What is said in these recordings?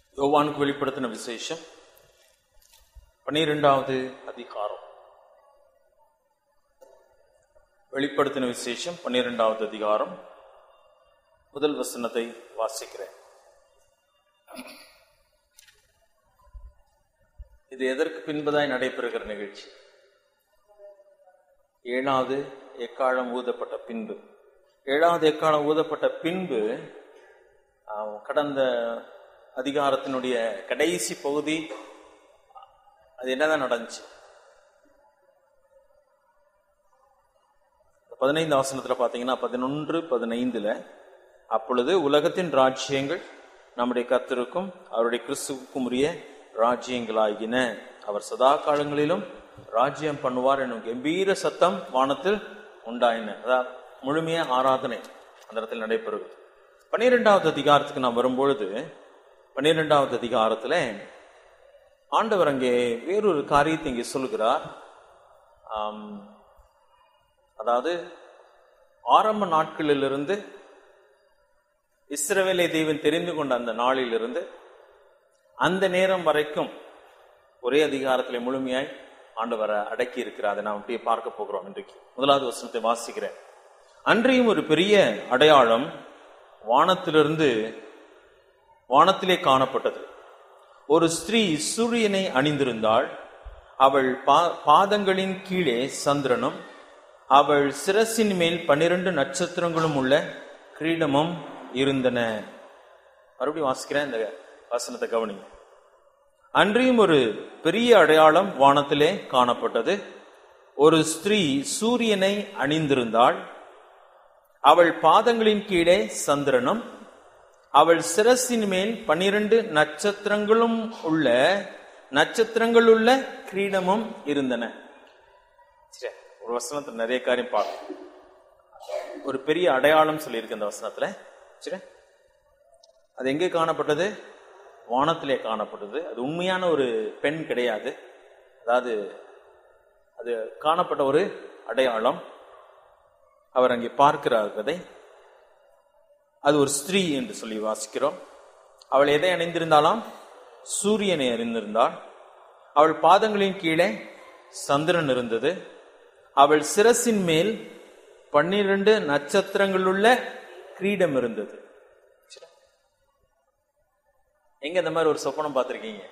யோவானுக்கு வெளிப்படுத்தின விசேஷம் பன்னிரெண்டாவது அதிகாரம் வெளிப்படுத்தின விசேஷம் பன்னிரெண்டாவது அதிகாரம் முதல் வசனத்தை வாசிக்கிறேன் இது எதற்கு பின்பதாய் நடைபெறுகிற நிகழ்ச்சி ஏழாவது எக்காலம் ஊதப்பட்ட பின்பு ஏழாவது எக்காலம் ஊதப்பட்ட பின்பு ஆஹ், கடந்த அதிகாரத்தினுடைய கடைசி பகுதி அது என்னதான் நடந்துச்சு பதினைந்து ஆசனத்துல பாத்தீங்கன்னா பதினொன்று பதினைந்துல அப்பொழுது உலகத்தின் ராஜ்யங்கள் நம்முடைய கர்த்தருக்கும் அவருடைய கிறிஸ்துவுக்கும் உரிய ராஜ்யங்களாகின அவர் சதா காலங்களிலும் ராஜ்யம் பண்ணுவார் என்னும் கம்பீர சத்தம் வானத்தில் உண்டாயின அதாவது முழுமையா ஆராதனை அந்த இடத்தில் நடைபெறுகிறது பன்னிரெண்டாவது அதிகாரத்துக்கு நாம் வரும்பொழுது பன்னிரெண்டாவது அதிகாரத்துல ஆண்டவர் அங்கே வேறொரு காரியத்தை இங்கே சொல்கிறார் ஆம், அதாவது ஆரம்ப நாட்களிலிருந்து இஸ்ரவேலை தெய்வன் தெரிந்து கொண்ட அந்த நாளிலிருந்து அந்த நேரம் வரைக்கும் ஒரே அதிகாரத்தில் முழுமையாய் ஆண்டவரை அடக்கி இருக்கிறார் அதை நாம் அப்படியே பார்க்க போகிறோம் இன்றைக்கு முதலாவது வசனத்தை வாசிக்கிறேன் அன்றையும் ஒரு பெரிய அடையாளம் வானத்திலிருந்து வானத்திலே காணப்பட்டது ஒரு ஸ்திரீ சூரியனை அணிந்திருந்தாள் அவள் பா- பாதங்களின் கீழே சந்திரனும் அவள் சிரசின் மேல் பன்னிரண்டு நட்சத்திரங்களும் உள்ள கிரீடமும் இருந்தன மறுபடியும் வாசிக்கிறேன் இந்த வசனத்தை கவனிங்க அன்றியும் ஒரு பெரிய அடையாளம் வானத்திலே காணப்பட்டது ஒரு ஸ்திரீ சூரியனை அணிந்திருந்தாள் அவள் பாதங்களின் கீழே சந்திரனும் அவள் சிரசின் மேல் பன்னிரண்டு நட்சத்திரங்களும் உள்ள நட்சத்திரங்கள் உள்ள கிரீடமும் இருந்தன சரி, ஒரு வசனத்துல நிறைய காரியம் பார்க்கணும் ஒரு பெரிய அடையாளம் சொல்லியிருக்கு இந்த வசனத்துல சரி அது எங்கே காணப்பட்டது வானத்திலே காணப்பட்டது அது உண்மையான ஒரு பெண் கிடையாது அதாவது அது காணப்பட்ட ஒரு அடையாளம் அவர் அங்கே பார்க்கிறார் அதை அது ஒரு ஸ்திரீ என்று சொல்லி வாசிக்கிறோம் அவள் எதை அணிந்திருந்தாலாம் சூரியனை அறிந்திருந்தாள் அவள் பாதங்களின் கீழே சந்திரன் இருந்தது அவள் சிரசின் மேல் பன்னிரண்டு நட்சத்திரங்களுள்ள கிரீடம் இருந்தது சரி. எங்க இந்த மாதிரி ஒரு சொப்பனம் பார்த்திருக்கீங்க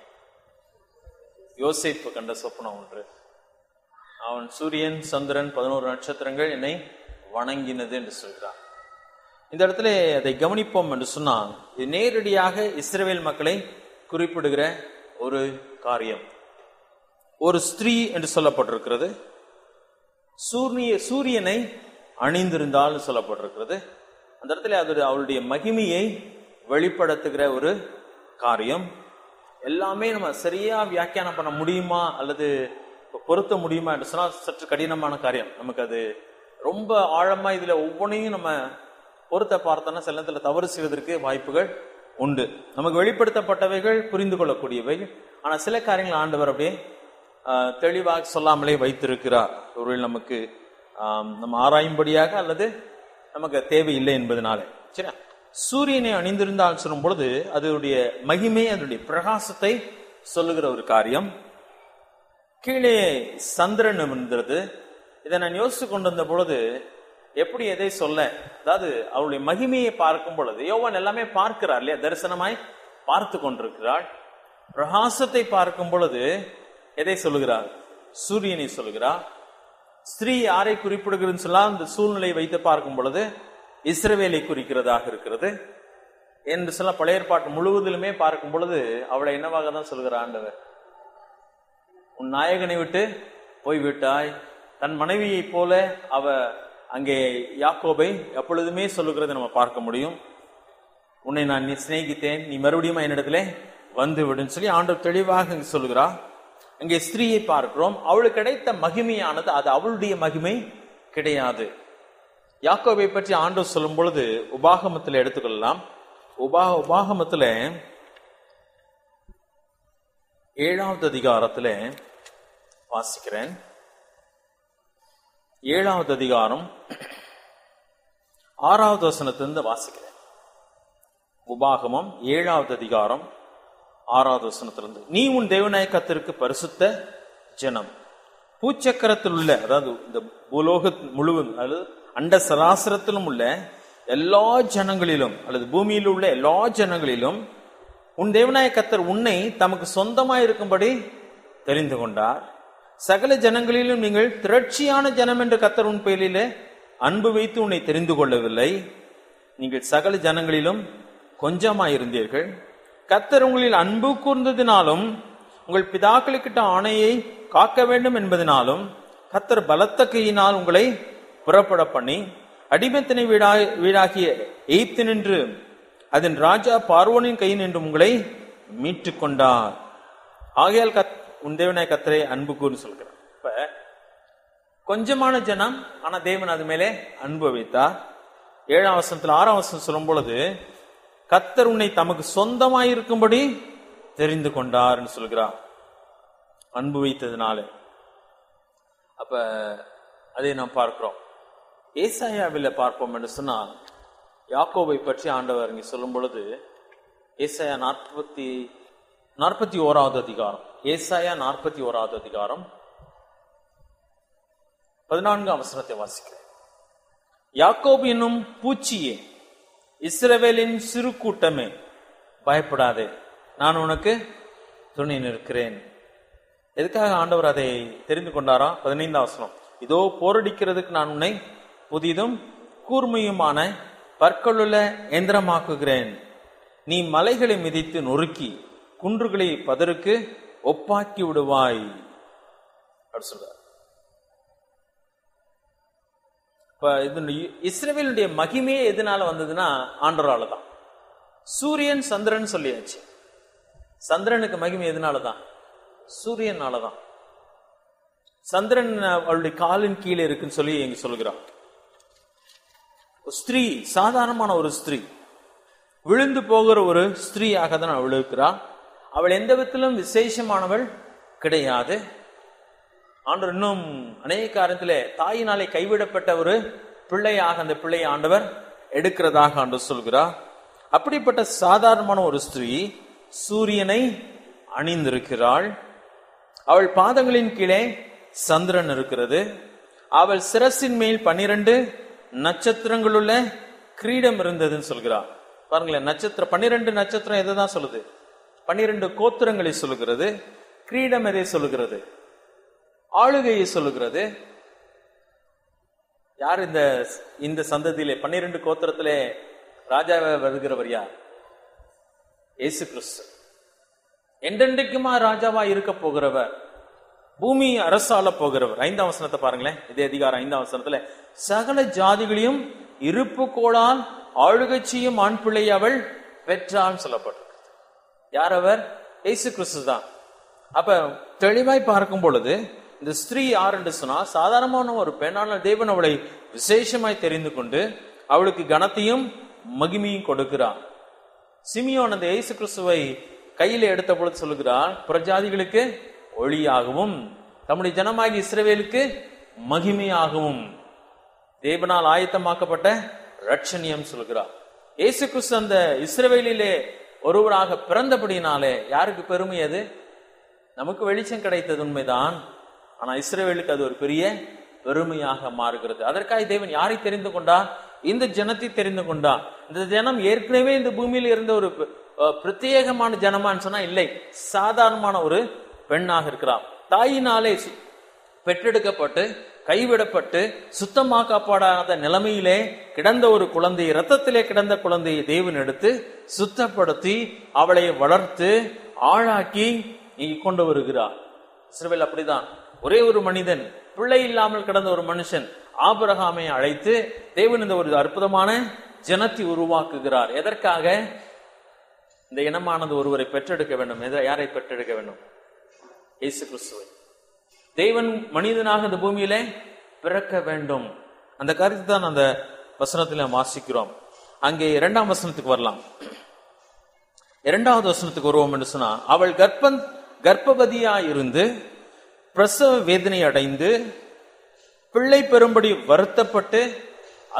யோசேப்பு கண்ட சொப்பனம் ஒன்று அவன் சூரியன் சந்திரன் பதினோரு நட்சத்திரங்கள் என்னை வணங்கினது என்று சொல்கிறான் இந்த இடத்துல அதை கவனிப்போம் என்று சொன்னால் இது நேரடியாக இஸ்ரவேல் மக்களை குறிப்பிடுகிற ஒரு காரியம் ஒரு ஸ்திரீ என்று சொல்லப்பட்டிருக்கிறது சூரிய சூரியனை அணிந்திருந்தால் சொல்லப்பட்டிருக்கிறது அந்த இடத்துல அது அவளுடைய மகிமையை வெளிப்படுத்துகிற ஒரு காரியம் எல்லாமே நம்ம சரியா வியாக்கியானம் பண்ண முடியுமா அல்லது பொருத்த முடியுமா என்று சொன்னால் சற்று கடினமான காரியம் நமக்கு அது ரொம்ப ஆழமா இதுல ஒவ்வொன்றையும் நம்ம பொருத்த பார்த்தோம்னா சில நேரத்துல தவறு செய்வதற்கு வாய்ப்புகள் உண்டு நமக்கு வெளிப்படுத்தப்பட்டவைகள் புரிந்து கொள்ளக்கூடியவை ஆனா சில காரியங்கள் ஆண்டவர் அப்படியே ஆஹ், தெளிவாக சொல்லாமலே வைத்திருக்கிறார் ஒருவேளை நமக்கு ஆம், நம்ம ஆராயும்படியாக அல்லது நமக்கு தேவையில்லை என்பதனால சரி சூரியனை அணிந்திருந்தால் சொல்லும் பொழுது அதனுடைய மகிமை அதனுடைய பிரகாசத்தை சொல்லுகிற ஒரு காரியம் கீழே சந்திரன் இருந்தது இதை நான் யோசித்து கொண்டு வந்த பொழுது எப்படி எதை சொல்ல அதாவது அவருடைய மகிமையை பார்க்கும் பொழுது யோவான் எல்லாமே பார்க்கிறார் இல்லையா தரிசனமாய் பார்த்து கொண்டிருக்கிறாள் பிரகாசத்தை பார்க்கும் பொழுது எதை சொல்லுகிறார் சூரியனை சொல்லுகிறார் ஸ்திரீ யாரை குறிப்பிடுகிறதுன்னு சொல்லலாம் அந்த சூழ்நிலை வைத்து பார்க்கும் பொழுது இஸ்ரவேலை குறிக்கிறதாக இருக்கிறது என்று சொல்ல பழைய ஏற்பாட்டு முழுவதிலுமே பார்க்கும் பொழுது அவளை என்னவாக தான் சொல்கிறார் ஆண்டவர் உன் நாயகனை விட்டு போய்விட்டாய் தன் மனைவியைப் போல அவ அங்கே யாக்கோபை எப்பொழுதுமே சொல்லுகிறதை நம்ம பார்க்க முடியும் உன்னை நான் நீ சிநேகித்தேன் நீ மறுபடியும் என்னிடத்திலே வந்து விடுன்னு சொல்லி ஆண்டவர் தெளிவாக இங்கு சொல்கிறார் அங்கே ஸ்திரீயை பார்க்கிறோம் அவளுக்கு கிடைத்த மகிமையானது அது அவளுடைய மகிமை கிடையாது யாக்கோபை பற்றி ஆண்டவர் சொல்லும் பொழுது உபாகமத்தில் எடுத்துக்கொள்ளலாம் உபா உபாகமத்துல ஏழாவது அதிகாரத்துல வாசிக்கிறேன் ஏழாவது அதிகாரம் ஆறாவது வசனத்திலிருந்து வாசிக்கிறேன் உபாகமம் ஏழாவது அதிகாரம் ஆறாவது வசனத்திலிருந்து நீ உன் தேவனாய கத்திற்கு பரிசுத்த ஜனம் பூச்சக்கரத்தில் உள்ள அதாவது இந்த பூலோக முழுவதும் அல்லது அண்ட சராசரத்திலும் உள்ள எல்லா ஜனங்களிலும் அல்லது பூமியில் உள்ள எல்லா ஜனங்களிலும் உன் தேவனாய கத்தர் உன்னை தமக்கு சொந்தமாய் இருக்கும்படி தெரிந்து கொண்டார் சகல ஜனங்களிலும் நீங்கள் திரட்சியான ஜனம் என்று கத்தர் உன் பெயரிலே அன்பு வைத்து உன்னை தெரிந்து கொள்ளவில்லை நீங்கள் சகல ஜனங்களிலும் கொஞ்சமாயிருந்தீர்கள் கத்தர் உங்களில் அன்பு கூர்ந்ததினாலும் உங்கள் பிதாக்களுக்கிட்ட ஆணையை காக்க வேண்டும் என்பதனாலும் கத்தர் பலத்த கையினால் உங்களை புறப்பட பண்ணி அடிமத்தினை வீடா வீடாகிய எய்த்து நின்று அதன் ராஜா பார்வோனின் கையில் நின்று உங்களை மீட்டுக் கொண்டார் ஆகையால் கத் உன் தேவனாய் கத்தரை அன்பு கூர்னு சொல்கிறார் இப்ப கொஞ்சமான ஜனம் ஆனா தேவன் அது மேலே அன்பு வைத்தார் ஏழாம் வசனத்துல ஆறாம் வசனம் சொல்லும் பொழுது கத்தர் உன்னை தமக்கு சொந்தமாய் இருக்கும்படி தெரிந்து கொண்டார்னு சொல்கிறார் அன்பு வைத்ததுனால அப்ப அதை நாம் பார்க்கிறோம் ஏசாயாவில் பார்ப்போம் என்று சொன்னால் யாக்கோபை பற்றி ஆண்டவர் இங்கே சொல்லும் பொழுது ஏசாயா நாற்பத்தி நாற்பத்தி ஓராவது அதிகாரம் ஏசாயா நாற்பத்தி ஓராவது அதிகாரம் பதினான்கு அவசரத்தை வாசிக்கிறேன் யாக்கோபு என்னும் பூச்சியே இஸ்ரவேலின் சிறு கூட்டமே பயப்படாதே நான் உனக்கு துணை நிற்கிறேன் எதுக்காக ஆண்டவர் அதை தெரிந்து கொண்டாரா பதினைந்தாம் வசனம் இதோ போரடிக்கிறதுக்கு நான் உன்னை புதிதும் கூர்மையுமான பற்களுள்ள எந்திரமாக்குகிறேன் நீ மலைகளை மிதித்து நொறுக்கி குன்றுகளை பதருக்கு ஒப்பாக்கி விடுவாய் அப்படி சொல்றார் இப்ப இது இஸ்ரேவேலுடைய மகிமையே எதனால வந்ததுன்னா ஆண்டவரால தான் சூரியன் சந்திரன் சொல்லியாச்சு சந்திரனுக்கு மகிமை எதனால தான் சூரியனால தான் சந்திரன் அவளுடைய காலின் கீழே இருக்குன்னு சொல்லி எங்க சொல்கிறான் ஸ்திரீ சாதாரணமான ஒரு ஸ்திரீ விழுந்து போகிற ஒரு ஸ்திரீயாக தான் அவள் இருக்கிறாள் அவள் எந்த விதத்திலும் விசேஷமானவள் கிடையாது ஆண்டவர் இன்னும் அநேக காரணத்திலே தாயினாலே கைவிடப்பட்ட ஒரு பிள்ளையாக அந்த பிள்ளையை ஆண்டவர் எடுக்கிறதாக ஆண்டு சொல்கிறார் அப்படிப்பட்ட சாதாரணமான ஒரு ஸ்திரீ சூரியனை அணிந்திருக்கிறாள் அவள் பாதங்களின் கீழே சந்திரன் இருக்கிறது அவள் சிரசின் மேல் பன்னிரண்டு நட்சத்திரங்களுள்ள கிரீடம் இருந்ததுன்னு சொல்கிறார் பாருங்களேன் நட்சத்திரம் பன்னிரண்டு நட்சத்திரம் எதை தான் சொல்லுது பன்னிரண்டு கோத்திரங்களை சொல்லுகிறது கிரீடம் எதை சொல்லுகிறது ஆளுகையை சொல்லுகிறது யார் இந்த இந்த சந்ததியிலே பன்னிரண்டு கோத்திரத்திலே ராஜாவை வருகிறவர் யார் இயேசு கிறிஸ்து என்றென்றைக்குமா ராஜாவா இருக்க போகிறவர் பூமி அரசால போகிறவர் ஐந்தாம் வசனத்தை பாருங்களேன் இதே அதிகாரம் ஐந்தாம் வசனத்துல சகல ஜாதிகளையும் இருப்பு கோளால் ஆளுகை செய்யும் ஆண் பிள்ளை அவள் பெற்றால் சொல்லப்பட்டிருக்கு யார் அவர் இயேசு கிறிஸ்து தான் அப்ப தெளிவாய் பார்க்கும் பொழுது இந்த ஸ்திரீ யார் என்று சொன்னா சாதாரணமான ஒரு பெண்ணான தேவன் அவளை விசேஷமாய் தெரிந்து கொண்டு அவளுக்கு கனத்தையும் மகிமையும் கொடுக்கிறார் சிமியோன் அந்த இயேசு கிறிஸ்துவை கையில எடுத்த பொழுது சொல்லுகிறார் புறஜாதிகளுக்கு ஒளியாகவும் தம்முடைய ஜனமாகி இஸ்ரவேலுக்கு மகிமையாகவும் தேவனால் ஆயத்தமாக்கப்பட்ட ரட்சணியம் சொல்கிறார் இயேசு கிறிஸ்து அந்த இஸ்ரவேலிலே ஒருவராக பிறந்தபடினாலே யாருக்கு பெருமை அது நமக்கு வெளிச்சம் கிடைத்தது உண்மைதான் ஆனா இஸ்ரேவேலுக்கு அது ஒரு பெரிய பெருமையாக மாறுகிறது அதற்காக தேவன் யாரை தெரிந்து கொண்டார் இந்த ஜனத்தை தெரிந்து கொண்டார் இந்த ஜனம் ஏற்கனவே இந்த பூமியில் இருந்த ஒரு பிரத்யேகமான ஜனமான்னு சொன்னா இல்லை சாதாரணமான ஒரு பெண்ணாக இருக்கிறார் தாயினாலே பெற்றெடுக்கப்பட்டு கைவிடப்பட்டு சுத்தமாக்கப்படாத நிலைமையிலே கிடந்த ஒரு குழந்தை ரத்தத்திலே கிடந்த குழந்தையை தேவன் எடுத்து சுத்தப்படுத்தி அவளை வளர்த்து ஆளாக்கி இங்கு கொண்டு வருகிறார் இஸ்ரவேல் அப்படிதான் ஒரே ஒரு மனிதன் பிள்ளை இல்லாமல் கிடந்த ஒரு மனுஷன் ஆபரகாமை அழைத்து தேவன் இந்த ஒரு அற்புதமான ஜனத்தை உருவாக்குகிறார் எதற்காக இந்த இனமானது ஒருவரை பெற்றெடுக்க வேண்டும் யாரை பெற்றெடுக்க வேண்டும் இயேசு கிறிஸ்துவை தேவன் மனிதனாக இந்த பூமியிலே பிறக்க வேண்டும் அந்த கருத்து தான் அந்த வசனத்தில் வாசிக்கிறோம் அங்கே இரண்டாம் வசனத்துக்கு வரலாம் இரண்டாவது வசனத்துக்கு வருவோம் என்று சொன்னா அவள் கர்ப்பன் கர்ப்பவதியா இருந்து பிரசவ வேதனை அடைந்து பிள்ளை பெறும்படி வருத்தப்பட்டு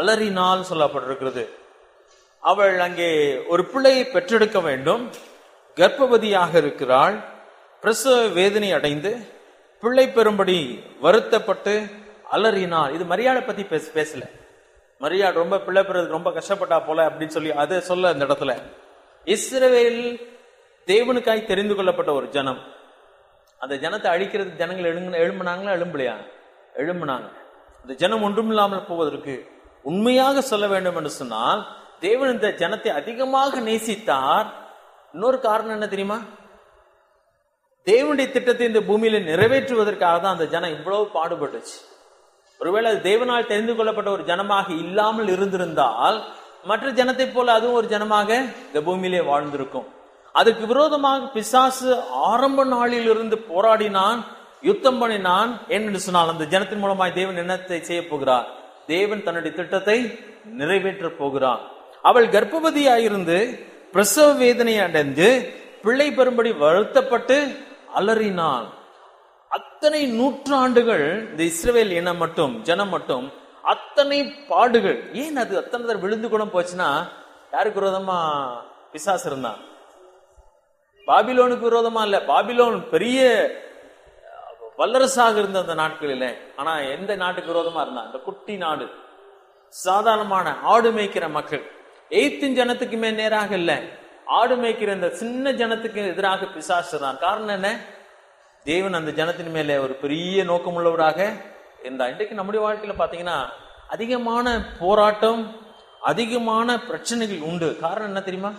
அலறினால் சொல்லப்பட்டிருக்கிறது அவள் அங்கே ஒரு பிள்ளையை பெற்றெடுக்க வேண்டும் கர்ப்பவதியாக இருக்கிறாள் பிரசவ வேதனை அடைந்து பிள்ளை பெறும்படி வருத்தப்பட்டு அலறினாள் இது மரியாதை பத்தி பேச பேசல மரியாதை ரொம்ப பிள்ளை பெறதுக்கு ரொம்ப கஷ்டப்பட்டா போல அப்படின்னு சொல்லி அதை சொல்ல இந்த இடத்துல இஸ்ரவேல் தேவனுக்காய் தெரிந்து கொள்ளப்பட்ட ஒரு ஜனம் அந்த ஜனத்தை அழிக்கிறதுக்கு ஜனங்கள் எழுங்க எழும்புனாங்களா எழும்பலையா எழும்புனாங்க அந்த ஜனம் ஒன்றுமில்லாமல் போவதற்கு உண்மையாக சொல்ல வேண்டும் என்று சொன்னால் தேவன் இந்த ஜனத்தை அதிகமாக நேசித்தார் இன்னொரு காரணம் என்ன தெரியுமா தேவனுடைய திட்டத்தை இந்த பூமியில நிறைவேற்றுவதற்காக தான் அந்த ஜனம் இவ்வளவு பாடுபட்டுச்சு ஒருவேளை அது தேவனால் தெரிந்து கொள்ளப்பட்ட ஒரு ஜனமாக இல்லாமல் இருந்திருந்தால் மற்ற ஜனத்தை போல அதுவும் ஒரு ஜனமாக இந்த பூமியிலே வாழ்ந்திருக்கும் அதுக்கு விரோதமாக பிசாசு ஆரம்ப நாளில் இருந்து போராடினான் யுத்தம் பண்ணினான் என்று சொன்னால் அந்த ஜனத்தின் மூலமாய் தேவன் என்னத்தை செய்ய போகிறார் தேவன் தன்னுடைய திட்டத்தை நிறைவேற்ற போகிறான் அவள் கர்ப்பவதியாயிருந்து பிரசவ வேதனை அடைந்து பிள்ளை பெறும்படி வருத்தப்பட்டு அலறினாள் அத்தனை நூற்றாண்டுகள் இந்த இஸ்ரவேல் இனம் மட்டும் ஜனம் மட்டும் அத்தனை பாடுகள் ஏன் அது அத்தனை தடவை விழுந்து கூட போச்சுன்னா யாருக்கு விரோதமா பிசாசு இருந்தான் பாபிலோனுக்கு விரோதமா இல்ல பாபிலோன் பெரிய வல்லரசாக இருந்த அந்த நாட்களில ஆனா எந்த நாட்டுக்கு விரோதமா இருந்தா அந்த குட்டி நாடு சாதாரணமான ஆடு மேய்க்கிற மக்கள் எய்த்தின் ஜனத்துக்குமே நேராக இல்ல ஆடு மேய்க்கிற இந்த சின்ன ஜனத்துக்கு எதிராக பிசாசு தான் காரணம் என்ன தேவன் அந்த ஜனத்தின் மேலே ஒரு பெரிய நோக்கமுள்ளவராக இருந்தார் இன்றைக்கு நம்முடைய வாழ்க்கையில பாத்தீங்கன்னா அதிகமான போராட்டம் அதிகமான பிரச்சனைகள் உண்டு காரணம் என்ன தெரியுமா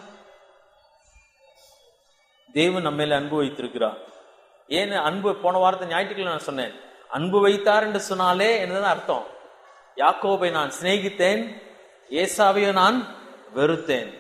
தேவன் நம்ம மேல அன்பு வைத்திருக்கிறார் ஏன் அன்பு போன வாரத்தை ஞாயிற்றுக்கிழமை நான் சொன்னேன் அன்பு வைத்தார் என்று சொன்னாலே என்னதான் அர்த்தம் யாக்கோபை நான் சிநேகித்தேன் ஏசாவையும் நான் வெறுத்தேன்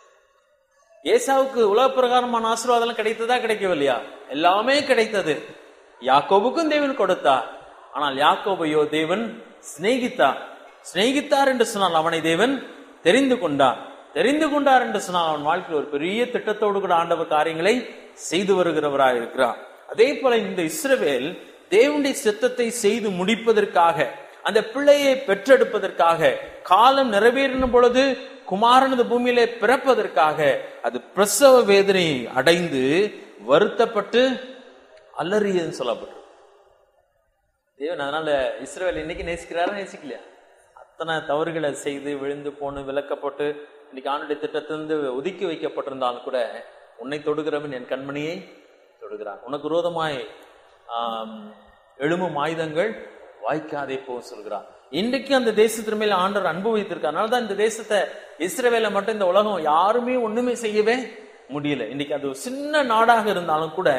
ஏசாவுக்கு உலக பிரகாரமான ஆசீர்வாதம் கிடைத்ததா கிடைக்கவில்லையா எல்லாமே கிடைத்தது யாக்கோபுக்கும் தேவன் கொடுத்தார் ஆனால் யாக்கோபையோ தேவன் சிநேகித்தார் சிநேகித்தார் என்று சொன்னால் அவனை தேவன் தெரிந்து கொண்டார் தெரிந்து கொண்டார் என்று சொன்னால் அவன் வாழ்க்கையில் ஒரு பெரிய திட்டத்தோடு கூட ஆண்டவர் காரியங்களை செய்து வருகிறவராக இருக்கிறார் அதே போல இந்த இஸ்ரவேல் தேவனுடைய சித்தத்தை செய்து முடிப்பதற்காக அந்த பிள்ளையை பெற்றெடுப்பதற்காக காலம் நிறைவேறின பொழுது குமாரன் இந்த பூமியிலே பிறப்பதற்காக அது பிரசவ வேதனை அடைந்து வருத்தப்பட்டு அலறியதுன்னு சொல்லப்பட்டு தேவன் அதனால இஸ்ரேல் இன்னைக்கு நேசிக்கிறாரா நேசிக்கலையா அத்தனை தவறுகளை செய்து விழுந்து போன விளக்கப்பட்டு இன்னைக்கு ஆண்டுடைய திட்டத்திலிருந்து ஒதுக்கி வைக்கப்பட்டிருந்தாலும் கூட உன்னை தொடுகிறவன் என் கண்மணியை தொடுகிறான் உனக்கு விரோதமாய் ஆம், எழும்பும் ஆயுதங்கள் வாய்க்காதே போக சொல்கிறான் இன்றைக்கு அந்த தேசத்தின் மேல ஆண்டவர் அன்பு வைத்திருக்கார் அதனாலதான் இந்த தேசத்தை இஸ்ரவேல மட்டும் இந்த உலகம் யாருமே ஒண்ணுமே செய்யவே முடியல இன்னைக்கு அது ஒரு சின்ன நாடாக இருந்தாலும் கூட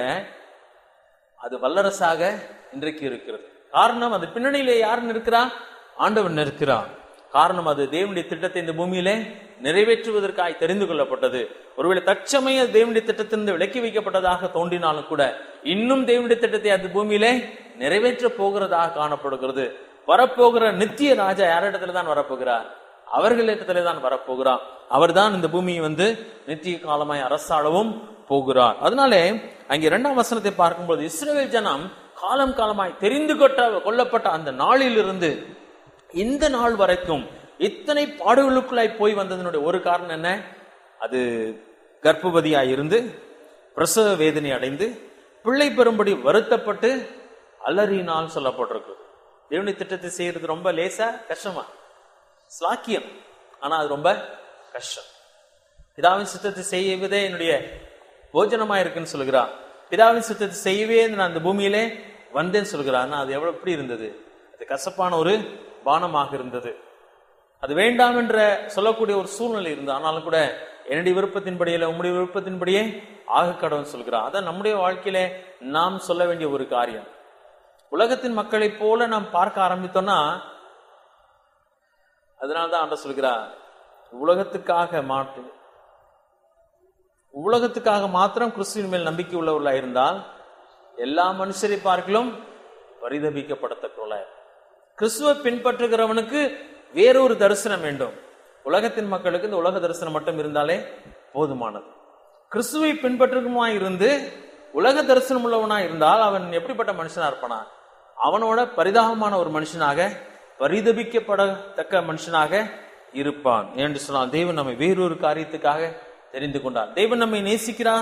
அது வல்லரசாக இன்றைக்கு இருக்கிறது காரணம் அது பின்னணியிலே யார் நிற்கிறா ஆண்டவன் நிற்கிறான் காரணம் அது தேவனுடைய திட்டத்தை இந்த பூமியிலே நிறைவேற்றுவதற்காய் தெரிந்து கொள்ளப்பட்டது ஒருவேளை தற்சமய தேவனுடைய திட்டத்திலிருந்து விலக்கி வைக்கப்பட்டதாக தோன்றினாலும் கூட இன்னும் தேவனுடைய திட்டத்தை அந்த பூமியிலே நிறைவேற்ற போகிறதாக காணப்படுகிறது வரப்போகிற நித்திய ராஜா யாரிடத்துல தான் வரப்போகிறார் அவர்களிடத்திலே தான் வரப்போகிறார் அவர்தான் இந்த பூமியை வந்து நித்திய காலமாய் அரசாளவும் போகிறார் அதனாலே அங்கே இரண்டாம் வசனத்தை பார்க்கும்போது இஸ்ரவேல் ஜனம் காலம் காலமாய் தெரிந்து கொட்ட கொல்லப்பட்ட அந்த நாளிலிருந்து இந்த நாள் வரைக்கும் இத்தனை பாடுகளுக்குள்ளாய் போய் வந்ததனுடைய ஒரு காரணம் என்ன அது கர்ப்பவதியாய் இருந்து பிரசவ வேதனை அடைந்து பிள்ளை பெறும்படி வருத்தப்பட்டு அலறினால் சொல்லப்பட்டிருக்கு தேவனுடைய திட்டத்தை செய்யறது ரொம்ப லேசா கஷ்டமா ஸ்லாக்கியம் ஆனா அது ரொம்ப கஷ்டம் பிதாவின் சித்தத்தை செய்வதே என்னுடைய போஜனமா இருக்குன்னு சொல்லுகிறார் பிதாவின் சித்தத்தை செய்யவே நான் அந்த பூமியிலே வந்தேன்னு சொல்கிறார் ஆனா அது எவ்வளவு எப்படி இருந்தது அது கசப்பான ஒரு பானமாக இருந்தது அது வேண்டாம் என்ற சொல்லக்கூடிய ஒரு சூழ்நிலை இருந்தது ஆனாலும் கூட என்னுடைய விருப்பத்தின்படியே இல்லை உம்முடைய விருப்பத்தின்படியே ஆக கடவுள் சொல்கிறார் அதான் நம்முடைய வாழ்க்கையில நாம் சொல்ல வேண்டிய ஒரு காரியம் உலகத்தின் மக்களைப் போல நாம் பார்க்க ஆரம்பித்தோம்னா அதனால்தான் ஆண்ட சொல்கிறார் உலகத்துக்காக மாற்று உலகத்துக்காக மாத்திரம் கிறிஸ்துவின் மேல் நம்பிக்கை உள்ளவர்களாக இருந்தால் எல்லா மனுஷரை பார்க்கலும் பரிதபிக்கப்படத்தக்கவர்களாக கிறிஸ்துவை பின்பற்றுகிறவனுக்கு வேறொரு தரிசனம் வேண்டும் உலகத்தின் மக்களுக்கு இந்த உலக தரிசனம் மட்டும் இருந்தாலே போதுமானது கிறிஸ்துவை பின்பற்றுமாய் இருந்து உலக தரிசனம் உள்ளவனாய் இருந்தால் அவன் எப்படிப்பட்ட மனுஷனா இருப்பானா அவனோட பரிதாபமான ஒரு மனுஷனாக பரிதபிக்கப்படத்தக்க மனுஷனாக இருப்பான் என்று சொன்னால் தேவன் நம்மை வேறொரு காரியத்துக்காக தெரிந்து கொண்டார் தேவன் நம்மை நேசிக்கிறார்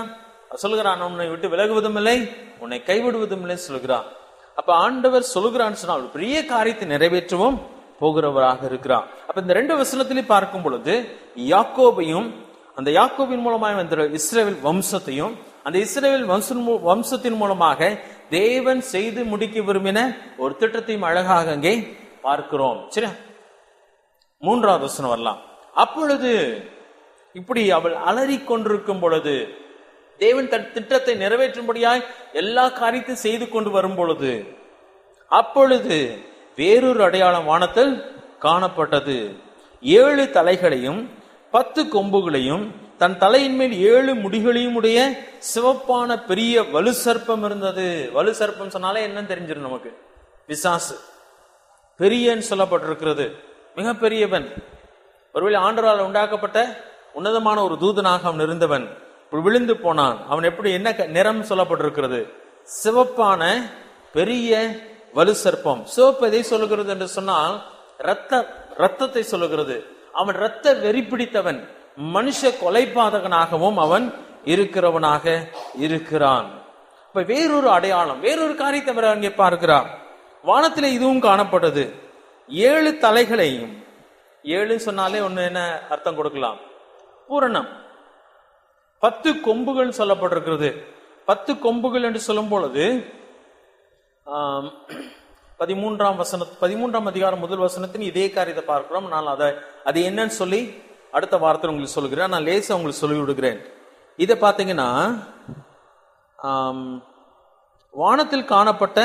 சொல்லுகிறான் உன்னை விட்டு விலகுவதும் இல்லை உன்னை கைவிடுவதும் இல்லை சொல்கிறான் அப்ப ஆண்டவர் சொல்லுகிறான்னு சொன்னால் ஒரு பெரிய காரியத்தை நிறைவேற்றவும் போகிறவராக இருக்கிறார் அப்ப இந்த ரெண்டு வசனத்திலே பார்க்கும் பொழுது யாக்கோபையும் அந்த யாக்கோபின் மூலமாக வந்த இஸ்ரேல் வம்சத்தையும் அந்த இஸ்ரேல் வம்சம் மூ- வம்சத்தின் மூலமாக தேவன் செய்து முடிக்க விரும்பின ஒரு திட்டத்தையும் அழகாக அங்கே பார்க்கிறோம் சரியா மூன்றாவது வசனம் வரலாம் அப்பொழுது இப்படி அவள் அலறிக் கொண்டிருக்கும் பொழுது தேவன் தன் திட்டத்தை நிறைவேற்றும்படியாய் எல்லா காரியத்தையும் செய்து கொண்டு வரும் பொழுது அப்பொழுது வேறொரு அடையாளம் வானத்தில் காணப்பட்டது ஏழு தலைகளையும் பத்து கொம்புகளையும் தன் தலையின் மேல் ஏழு முடிகளையும் உடைய சிவப்பான பெரிய வலு சர்ப்பம் இருந்தது வலு சர்ப்பம் சொன்னாலே என்னன்னு தெரிஞ்சிடும் நமக்கு பிசாசு பெரியன் சொல்லப்பட்டிருக்கிறது மிக பெரியவன் ஒருவேளை ஆண்டவரால் உண்டாக்கப்பட்ட உன்னதமான ஒரு தூதனாக அவன் இருந்தவன் இப்படி விழுந்து போனான் அவன் எப்படி என்ன க- நிறம் சொல்லப்பட்டிருக்கிறது சிவப்பான பெரிய வலு சர்ப்பம் சிவப்பு எதை சொல்லுகிறது என்று சொன்னால் ரத்த ரத்தத்தை சொல்லுகிறது அவன் ரத்த வெறி பிடித்தவன் மனுஷ கொலைபாதகனாகவும் அவன் இருக்கிறவனாக இருக்கிறான் இப்ப வேறொரு அடையாளம் வேறொரு காரியத்தை அவர் அங்கே பார்க்கிறார் வானத்திலே இதுவும் காணப்பட்டது ஏழு தலைகளையும் ஏழு சொன்னாலே ஒண்ணு என்ன அர்த்தம் கொடுக்கலாம் பூரணம் பத்து கொம்புகள் சொல்லப்பட்டிருக்கிறது பத்து கொம்புகள் என்று சொல்லும் பொழுது ஆம், பதிமூன்றாம் வசன பதிமூன்றாம் அதிகாரம் முதல் வசனத்தின் இதே காரியத்தை பார்க்கிறோம் நான் அதை அது என்னன்னு சொல்லி அடுத்த வாரத்தில் உங்களுக்கு சொல்லுகிறேன் நான் லேசா உங்களுக்கு சொல்லி விடுகிறேன் இதை பார்த்தீங்கன்னா ஆம், வானத்தில் காணப்பட்ட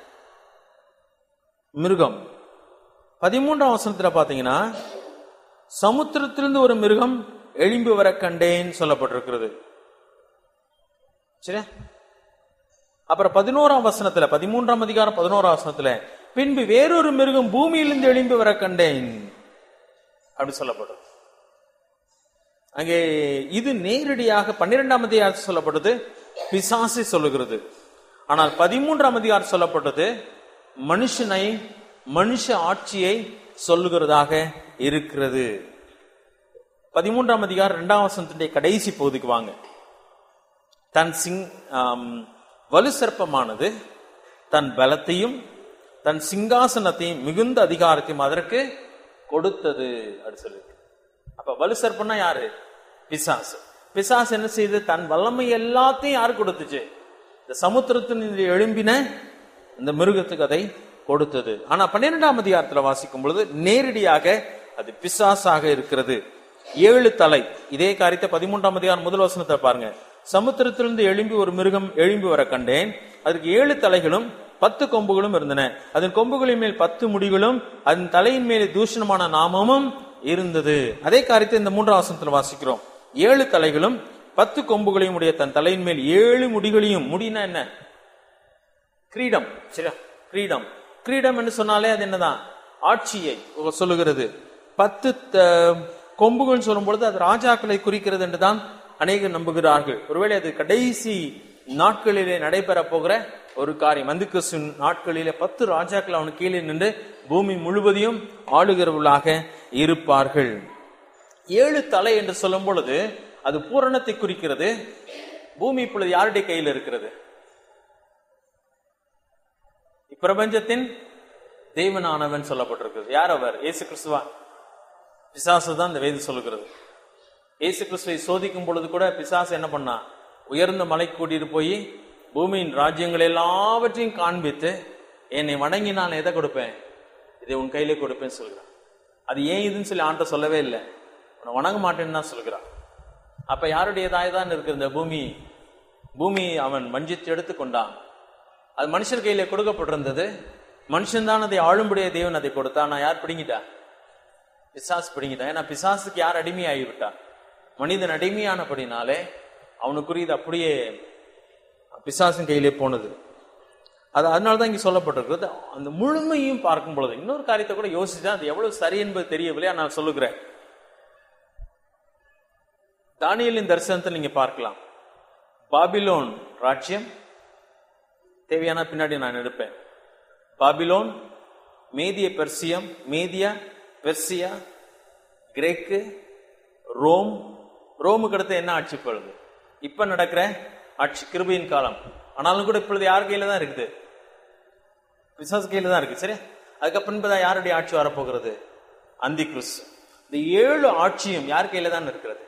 மிருகம் பதிமூன்றாம் வசனத்துல பாத்தீங்கன்னா சமுத்திரத்திலிருந்து ஒரு மிருகம் எழும்பி வர கண்டேன் சொல்லப்பட்டிருக்கிறது சரியா அப்புறம் பதினோராம் வசனத்துல பதிமூன்றாம் அதிகாரம் பதினோராம் வசனத்துல பின்பு வேறொரு மிருகம் பூமியிலிருந்து எழும்பி வர கண்டேன் அப்படி சொல்லப்படுது அங்கே இது நேரடியாக பன்னிரெண்டாம் அதிகாரத்தில் சொல்லப்பட்டது பிசாசை சொல்லுகிறது ஆனால் பதிமூன்றாம் அதிகாரம் சொல்லப்பட்டது மனுஷனை மனுஷ ஆட்சியை சொல்லுகிறதாக இருக்கிறது பதிமூன்றாம் அதிகாரம் இரண்டாம் வசனத்தினுடைய கடைசி பகுதிக்கு வாங்க தன் சிங் ஆம், வலு சர்ப்பமானது தன் பலத்தையும் தன் சிங்காசனத்தையும் மிகுந்த அதிகாரத்தையும் அதற்கு கொடுத்தது அப்படி சொல்லி அப்ப வலு சர்ப்பம்னா யாரு பிசாசு பிசாசு என்ன செய்து தன் வல்லமை எல்லாத்தையும் யாரு கொடுத்துச்சு இந்த சமுத்திரத்தின் எழும்பின இந்த மிருகத்துக்கு அதை கொடுத்தது ஆனா பன்னிரெண்டாம் அதிகாரத்துல வாசிக்கும் பொழுது நேரடியாக அது பிசாசாக இருக்கிறது ஏழு தலை இதே காரியத்தை பதிமூன்றாம் அதிகாரம் முதல் வசனத்தை பாருங்க சமுத்திரத்திலிருந்து எழும்பி ஒரு மிருகம் எழும்பி வர கண்டேன் அதற்கு ஏழு தலைகளும் பத்து கொம்புகளும் இருந்தன அதன் கொம்புகளின் மேல் பத்து முடிகளும் அதன் தலையின் மேலே தூஷணமான நாமமும் இருந்தது அதே காரியத்தை இந்த மூன்றாம் வசனத்துல வாசிக்கிறோம் ஏழு தலைகளும் பத்து கொம்புகளையும் உடைய தன் தலையின் மேல் ஏழு முடிகளையும் முடினா என்ன கிரீடம் சரியா கிரீடம் கிரீடம் என்று சொன்னாலே அது என்னதான் ஆட்சியை சொல்லுகிறது பத்து த- கொம்புகள் சொல்லும் பொழுது அது ராஜாக்களை குறிக்கிறது என்றுதான் அநேகர் நம்புகிறார்கள் ஒருவேளை அது கடைசி நாட்களிலே நடைபெற போகிற ஒரு காரியம் அந்துக்கிறிஸ்து நாட்களிலே பத்து ராஜாக்கள் அவனுக்கு கீழே நின்று பூமி முழுவதையும் ஆளுகிறவர்களாக இருப்பார்கள் ஏழு தலை என்று சொல்லும் பொழுது அது பூரணத்தை குறிக்கிறது பூமி இப்பொழுது யாருடைய கையில் இருக்கிறது இப்பிரபஞ்சத்தின் தேவனானவன் சொல்லப்பட்டிருக்கிறது யார் அவர் இயேசு கிறிஸ்துவா பிசாசு தான் இந்த வேதம் சொல்லுகிறது இயேசு கிறிஸ்துவை சோதிக்கும் பொழுது கூட பிசாசு என்ன பண்ணா உயர்ந்த மலை கூட்டிட்டு போய் பூமியின் ராஜ்யங்கள் எல்லாவற்றையும் காண்பித்து என்னை வணங்கி நான் எதை கொடுப்பேன் இதை உன் கையிலே கொடுப்பேன்னு சொல்கிறான் அது ஏன் இதுன்னு சொல்லி ஆண்ட சொல்லவே இல்லை உன்னை வணங்க மாட்டேன்னு தான் சொல்கிறான் அப்ப யாருடையதாய் தான் இருக்கு இந்த பூமி பூமி அவன் வஞ்சித்து எடுத்துக்கொண்டான் அது மனுஷர் கையில கொடுக்கப்பட்டிருந்தது மனுஷன் தான் அதை ஆளும்படிய தேவன் அதை கொடுத்தான் நான் யார் பிடுங்கிட்டா பிசாசு பிடுங்கிட்டான் ஏன்னா பிசாசுக்கு யார் அடிமையாகி விட்டா மனிதன் அடிமையானபடினாலே அவனுக்குரியது அப்படியே பிசாசின் கையிலே போனது அது அதனால தான் இங்க சொல்லப்பட்டிருக்கிறது அந்த முழுமையும் பார்க்கும் பொழுது இன்னொரு காரியத்தை கூட யோசிச்சா அது எவ்வளவு சரி என்பது தெரியவில்லை நான் சொல்லுகிறேன் தானியலின் தரிசனத்தை நீங்க பார்க்கலாம் பாபிலோன் ராஜ்யம் தேவையான பின்னாடி நான் எடுப்பேன் பாபிலோன் மேதிய பெர்சியம் மேதியா பெர்சியா கிரேக்கு ரோம் ரோமுக்கு அடுத்து என்ன ஆட்சி பொழுது இப்ப நடக்கிற ஆட்சி கிருபையின் காலம் ஆனாலும் கூட இப்பொழுது யார் கையில தான் இருக்குது பிசாசு கையில தான் இருக்கு சரியா அதுக்கப்புறம் இப்பதான் யாருடைய ஆட்சி வரப்போகிறது அந்தி கிறிஸ்து இந்த ஏழு ஆட்சியும் யார் கையில தான் இருக்கிறது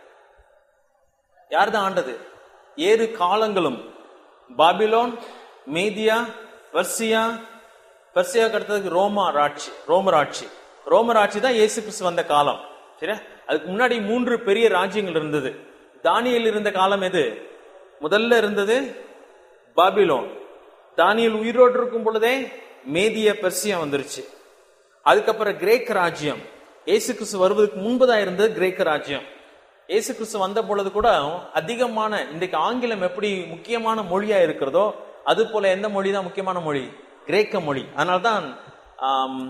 யார் தான் ஆண்டது ஏழு காலங்களும் பாபிலோன் மேதியா பெர்சியா பெர்சியாவுக்கு அடுத்ததுக்கு ரோமா ஆட்சி ரோமர் ஆட்சி ரோமர் ஆட்சி தான் இயேசு கிறிஸ்து வந்த காலம் சரியா அதுக்கு முன்னாடி மூன்று பெரிய ராஜ்யங்கள் இருந்தது தானியல் இருந்த காலம் எது முதல்ல இருந்தது பாபிலோன் தானியல் உயிரோடு இருக்கும் பொழுதே மேதிய பெர்சியா வந்துருச்சு அதுக்கப்புறம் கிரேக்க ராஜ்யம் இயேசு கிறிஸ்து வருவதற்கு முன்பதா இருந்தது கிரேக்க ராஜ்யம் இயேசு கிறிஸ்து வந்த பொழுது கூட அதிகமான இன்றைக்கு ஆங்கிலம் எப்படி முக்கியமான மொழியா இருக்கிறதோ அது போல எந்த மொழி தான் முக்கியமான மொழி கிரேக்க மொழி அதனால்தான் ஆம்,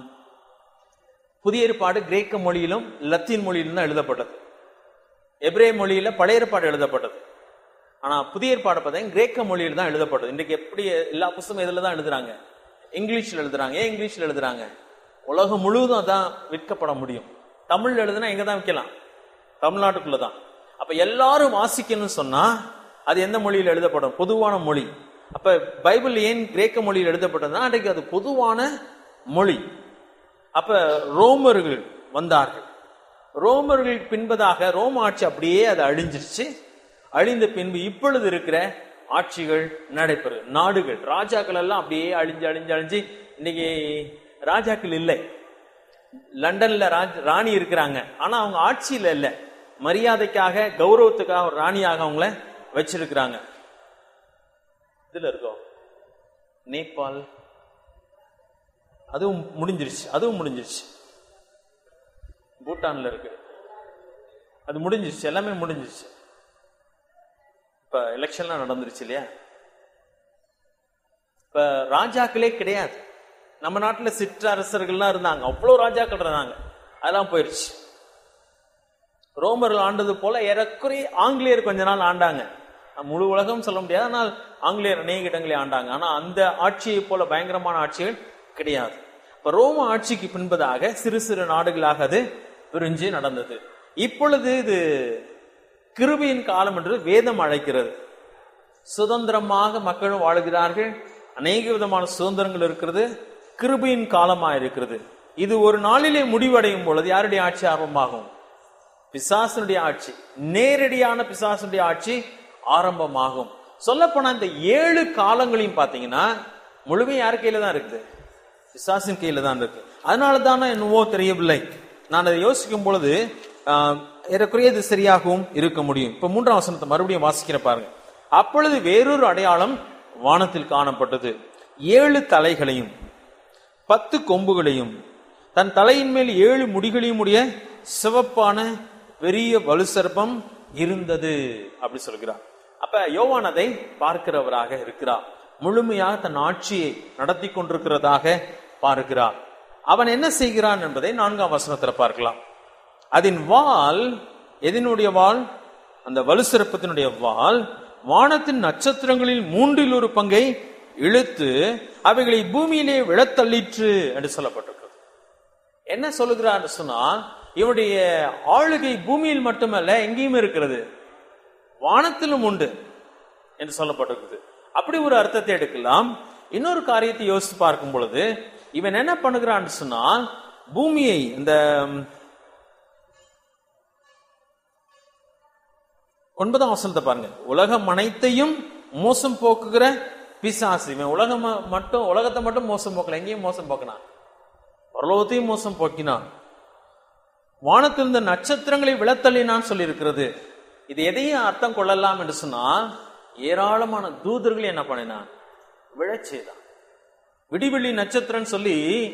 புதிய ஏற்பாடு கிரேக்க மொழியிலும் லத்தீன் மொழியிலும் தான் எழுதப்பட்டது எபிரே மொழியில பழைய ஏற்பாடு எழுதப்பட்டது ஆனா புதிய ஏற்பாடு பார்த்தீங்கன்னா கிரேக்க மொழியில் தான் எழுதப்பட்டது இன்றைக்கு எப்படி எல்லா புத்தகமும் இதுல தான் எழுதுறாங்க இங்கிலீஷ்ல எழுதுறாங்க ஏன் இங்கிலீஷ்ல எழுதுறாங்க உலகம் முழுவதும் அதான் விற்கப்பட முடியும் தமிழ்ல எழுதுனா எங்க தான் விற்கலாம் தமிழ்நாட்டுக்குள்ள தான் அப்ப எல்லாரும் வாசிக்கணும்னு சொன்னா அது எந்த மொழியில் எழுதப்படும் பொதுவான மொழி அப்ப பைபிள் ஏன் கிரேக்க மொழியில் எழுதப்பட்டதுன்னா அன்றைக்கு அது பொதுவான மொழி அப்ப ரோமர்கள் வந்தார்கள் ரோமர்கள் பின்பதாக ரோம ஆட்சி அப்படியே அது அழிஞ்சிருச்சு அழிந்த பின்பு இப்பொழுது இருக்கிற ஆட்சிகள் நடைபெறும் நாடுகள் ராஜாக்கள் எல்லாம் அப்படியே அழிஞ்சு அழிஞ்சு அழிஞ்சு இன்னைக்கு ராஜாக்கள் இல்லை லண்டன்ல ராஜ்- ராணி இருக்கிறாங்க ஆனா அவங்க ஆட்சியில இல்ல மரியாதைக்காக கௌரவத்துக்காக ஒரு ராணியாக அவங்கள வச்சிருக்கிறாங்க இதுல இருக்கோம் நேபாள் அதுவும் முடிஞ்சிருச்சு அதுவும் முடிஞ்சிருச்சு பூட்டான்ல இருக்கு அது முடிஞ்சிருச்சு எல்லாமே முடிஞ்சிருச்சு இப்ப எலெக்ஷன்லாம் நடந்துருச்சு இல்லையா இப்ப ராஜாக்களே கிடையாது நம்ம நாட்டுல சிற்றரசர்கள்லாம் இருந்தாங்க அவ்வளவு ராஜாக்கள் இருந்தாங்க அதெல்லாம் போயிருச்சு ரோமர்கள் ஆண்டது போல ஏறக்குறைய ஆங்கிலேயர் கொஞ்ச நாள் ஆண்டாங்க முழு உலகம் சொல்ல முடியாது ஆனால் ஆங்கிலேயர் அநேக இடங்களை ஆண்டாங்க ஆனா அந்த ஆட்சியை போல பயங்கரமான ஆட்சிகள் கிடையாது இப்ப ரோம ஆட்சிக்கு பின்பதாக சிறு சிறு நாடுகளாக அது பிரிஞ்சு நடந்தது இப்பொழுது இது கிருபையின் காலம் என்று வேதம் அழைக்கிறது சுதந்திரமாக மக்களும் வாழுகிறார்கள் அநேக விதமான சுதந்திரங்கள் இருக்கிறது கிருபையின் காலமா இருக்கிறது இது ஒரு நாளிலே முடிவடையும் பொழுது யாருடைய ஆட்சி ஆரம்பமாகும் பிசாசனுடைய ஆட்சி நேரடியான பிசாசனுடைய ஆட்சி ஆரம்பமாகும் சொல்லப்போனா இந்த ஏழு காலங்களையும் பாத்தீங்கன்னா முழுமையா யார் கையில தான் இருக்குது பிசாசின் கையில தான் இருக்கு அதனால தானே என்னவோ தெரியவில்லை நான் அதை யோசிக்கும் பொழுது ஆஹ், ஏறக்குறைய இது சரியாகவும் இருக்க முடியும் இப்ப மூன்றாம் வசனத்தை மறுபடியும் வாசிக்கிற பாருங்க அப்பொழுது வேறொரு அடையாளம் வானத்தில் காணப்பட்டது ஏழு தலைகளையும் பத்து கொம்புகளையும் தன் தலையின் மேல் ஏழு முடிகளையும் உடைய சிவப்பான பெரிய வலுசர்ப்பம் இருந்தது அப்படி சொல்கிறார் அப்ப யோவான் அதை பார்க்கிறவராக இருக்கிறார் முழுமையாக தன் ஆட்சியை நடத்தி கொண்டிருக்கிறதாக பார்க்கிறார் அவன் என்ன செய்கிறான் என்பதை நான்காம் வசனத்துல பார்க்கலாம் அதன் வால் எதனுடைய வால் அந்த வலுசிறப்பத்தினுடைய வால் வானத்தின் நட்சத்திரங்களில் மூன்றில் ஒரு பங்கை இழுத்து அவைகளை பூமியிலே விழத்தள்ளிற்று என்று சொல்லப்பட்டிருக்கிறது என்ன சொல்லுகிறார் என்று சொன்னால் இவனுடைய ஆளுகை பூமியில் மட்டுமல்ல எங்கேயும் இருக்கிறது வானத்திலும் உண்டு என்று சொல்லப்பட்டிருக்குது அப்படி ஒரு அர்த்தத்தை எடுக்கலாம் இன்னொரு காரியத்தை யோசித்து பார்க்கும் பொழுது இவன் என்ன பண்ணுகிறான்னு சொன்னால் பூமியை இந்த ம், ஒன்பதாம் வசனத்தை பாருங்க உலகம் அனைத்தையும் மோசம் போக்குகிற பிசாசு இவன் உலகம் ம- மட்டும் உலகத்தை மட்டும் மோசம் போக்கல எங்கேயும் மோசம் போக்கினான் பரலோகத்தையும் மோசம் போக்கினான் வானத்தில் இருந்த நட்சத்திரங்களை விழத்தள்ளினான் சொல்லியிருக்கிறது இது எதையும் அர்த்தம் கொள்ளலாம் என்று சொன்னால் ஏராளமான தூதர்கள் என்ன பண்ணினான் விழச் செய்தான் விடிவெள்ளி நட்சத்திரம்னு சொல்லி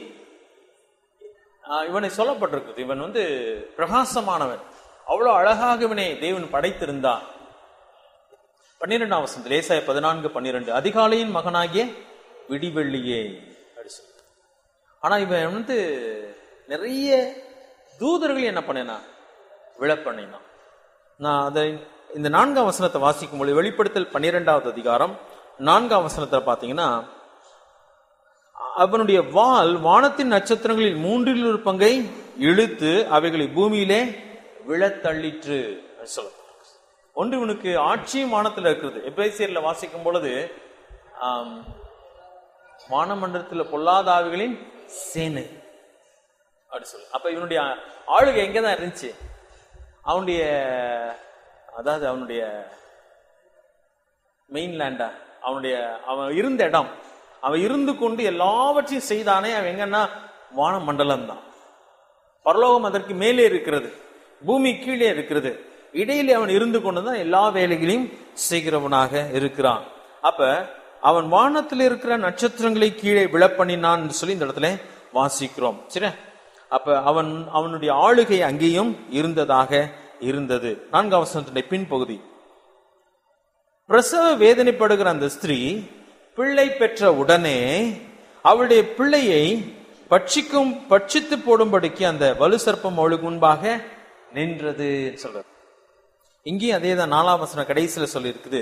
ஆஹ், இவனை சொல்லப்பட்டிருக்குது இவன் வந்து பிரகாசமானவன் அவ்வளவு அழகாக இவனை தேவன் படைத்திருந்தான் பன்னிரெண்டாம் வசனத்தில் ஏசாய பதினான்கு பன்னிரெண்டு அதிகாலையின் மகனாகிய விடிவெள்ளியே அப்படி சொல்லி ஆனா இவன் வந்து நிறைய தூதர்கள் என்ன பண்ணினான் விழப்பண்ணினான் நான் அதை இந்த நான்காம் வசனத்தை வாசிக்கும் பொழுது வெளிப்படுத்தல் பன்னிரெண்டாவது அதிகாரம் நான்காம் வசனத்துல பாத்தீங்கன்னா அவனுடைய வால் வானத்தின் நட்சத்திரங்களில் மூன்றில் ஒரு பங்கை இழுத்து அவைகளை பூமியிலே விழத்தள்ளிற்று சொல்லப்பட்டிருக்கு ஒன்று இவனுக்கு ஆட்சியும் வானத்துல இருக்கிறது எபேசியர்ல வாசிக்கும் பொழுது ஆம், வானமண்டலத்தில் பொல்லாத ஆவிகளின் சேனை அப்படி சொல்லு அப்ப இவனுடைய ஆளுகை எங்கதான் இருந்துச்சு அவனுடைய அதாவது அவனுடைய மெயின்லேண்டா அவனுடைய அவன் இருந்த இடம் அவன் இருந்து கொண்டு எல்லாவற்றையும் செய்தானே அவன் எங்கன்னா வானமண்டலம் தான் பரலோகம் அதற்கு மேலே இருக்கிறது பூமி கீழே இருக்கிறது இடையிலே அவன் இருந்து கொண்டுதான் எல்லா வேலைகளையும் செய்கிறவனாக இருக்கிறான் அப்ப அவன் வானத்தில் இருக்கிற நட்சத்திரங்களை கீழே விழப்பண்ணினான் என்று சொல்லி இந்த இடத்துல வாசிக்கிறோம் சரி அப்ப அவன் அவனுடைய ஆளுகை அங்கேயும் இருந்ததாக இருந்தது நான்காம் வசனத்துடைய பின்பகுதி பிரசவ வேதனைப்படுகிற அந்த ஸ்திரீ பிள்ளை பெற்ற உடனே அவளுடைய பிள்ளையை பட்சிக்கும் பட்சித்து போடும்படிக்கு அந்த வலு சர்ப்பம் அவளுக்கு முன்பாக நின்றது சொல்றார் இங்கேயும் அதே தான் நாலாம் வசனம் கடைசியில சொல்லியிருக்குது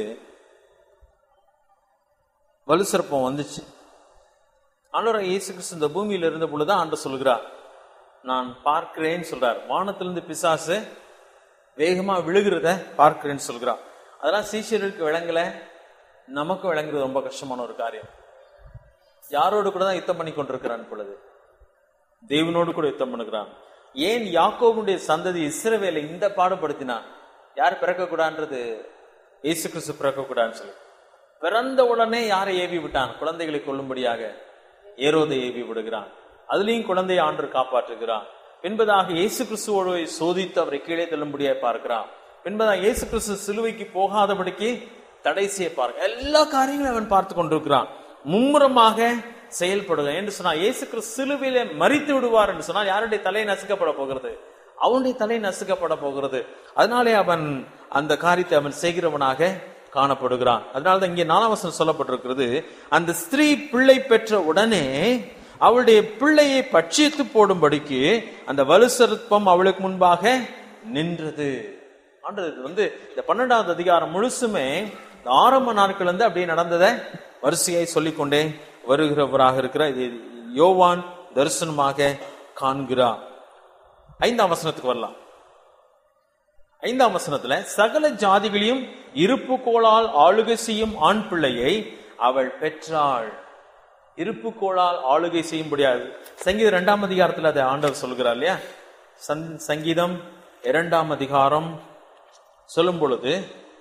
வலு சர்ப்பம் வந்துச்சு ஆண்டவர் இயேசு கிறிஸ்து இந்த பூமியில இருந்த பொழுதுதான் ஆண்டு சொல்கிறார் நான் பார்க்கிறேன்னு சொல்றார் வானத்திலிருந்து பிசாசு வேகமா விழுகிறத பார்க்கிறேன்னு சொல்கிறார் அதெல்லாம் சீஷருக்கு விளங்கல நமக்கு விளங்குறது ரொம்ப கஷ்டமான ஒரு காரியம் யாரோடு கூட தான் யுத்தம் பண்ணி கொண்டிருக்கிறான் பொழுது தேவனோடு கூட யுத்தம் பண்ணுகிறான் ஏன் யாக்கோபுடைய சந்ததி இஸ்ரவேலை இந்த பாடுபடுத்தினான் யார் பிறக்கக்கூடாதுன்றது இயேசு கிறிஸ்து பிறக்கக்கூடாதுன்னு சொல்லி பிறந்த உடனே யாரை ஏவி விட்டான் குழந்தைகளை கொல்லும்படியாக ஏரோதை ஏவி விடுகிறான் அதுலயும் குழந்தையை ஆண்டு காப்பாற்றுகிறான் பின்பதாக இயேசு கிறிஸ்துவோடு சோதித்து அவரை கீழே தள்ளும்படியாக பார்க்கிறான் பின்பதாக இயேசு கிறிஸ்து சிலுவைக்கு போகாதபடிக்கு தடை செய்ய பார்க்க எல்லா காரியங்களும் அவன் பார்த்து கொண்டிருக்கிறான் மும்முரமாக செயல்படுகிறான் என்று சொன்னா இயேசு கிறிஸ்து சிலுவையில மறித்து விடுவார் என்று சொன்னால் யாருடைய தலை நசுக்கப்பட போகிறது அவனுடைய தலை நசுக்கப்பட போகிறது அதனாலே அவன் அந்த காரியத்தை அவன் செய்கிறவனாக காணப்படுகிறான் அதனாலதான் இங்கே நாலாம் வசனம் சொல்லப்பட்டிருக்கிறது அந்த ஸ்திரீ பிள்ளை பெற்ற உடனே அவளுடைய பிள்ளையை பட்சித்து போடும்படிக்கு அந்த வலுசற்பம் அவளுக்கு முன்பாக நின்றது ஆண்டது இது வந்து இந்த பன்னெண்டாவது அதிகாரம் முழுசுமே இந்த ஆரம்ப நாட்கள் வந்து அப்படியே நடந்ததை வரிசையை சொல்லிக்கொண்டே வருகிறவராக இருக்கிற இது யோவான் தரிசனமாக காண்கிறார் ஐந்தாம் வசனத்துக்கு வரலாம் ஐந்தாம் வசனத்துல சகல ஜாதிகளையும் இருப்பு கோளால் ஆளுகை செய்யும் ஆண் பிள்ளையை அவள் பெற்றாள் இருப்பு கோளால் ஆளுகை செய்ய முடியாது சங்கீதம் இரண்டாம் அதிகாரத்துல அதை ஆண்டவர் சொல்கிறார் இல்லையா சந்- சங்கீதம் இரண்டாம் அதிகாரம் சொல்லும் பொழுது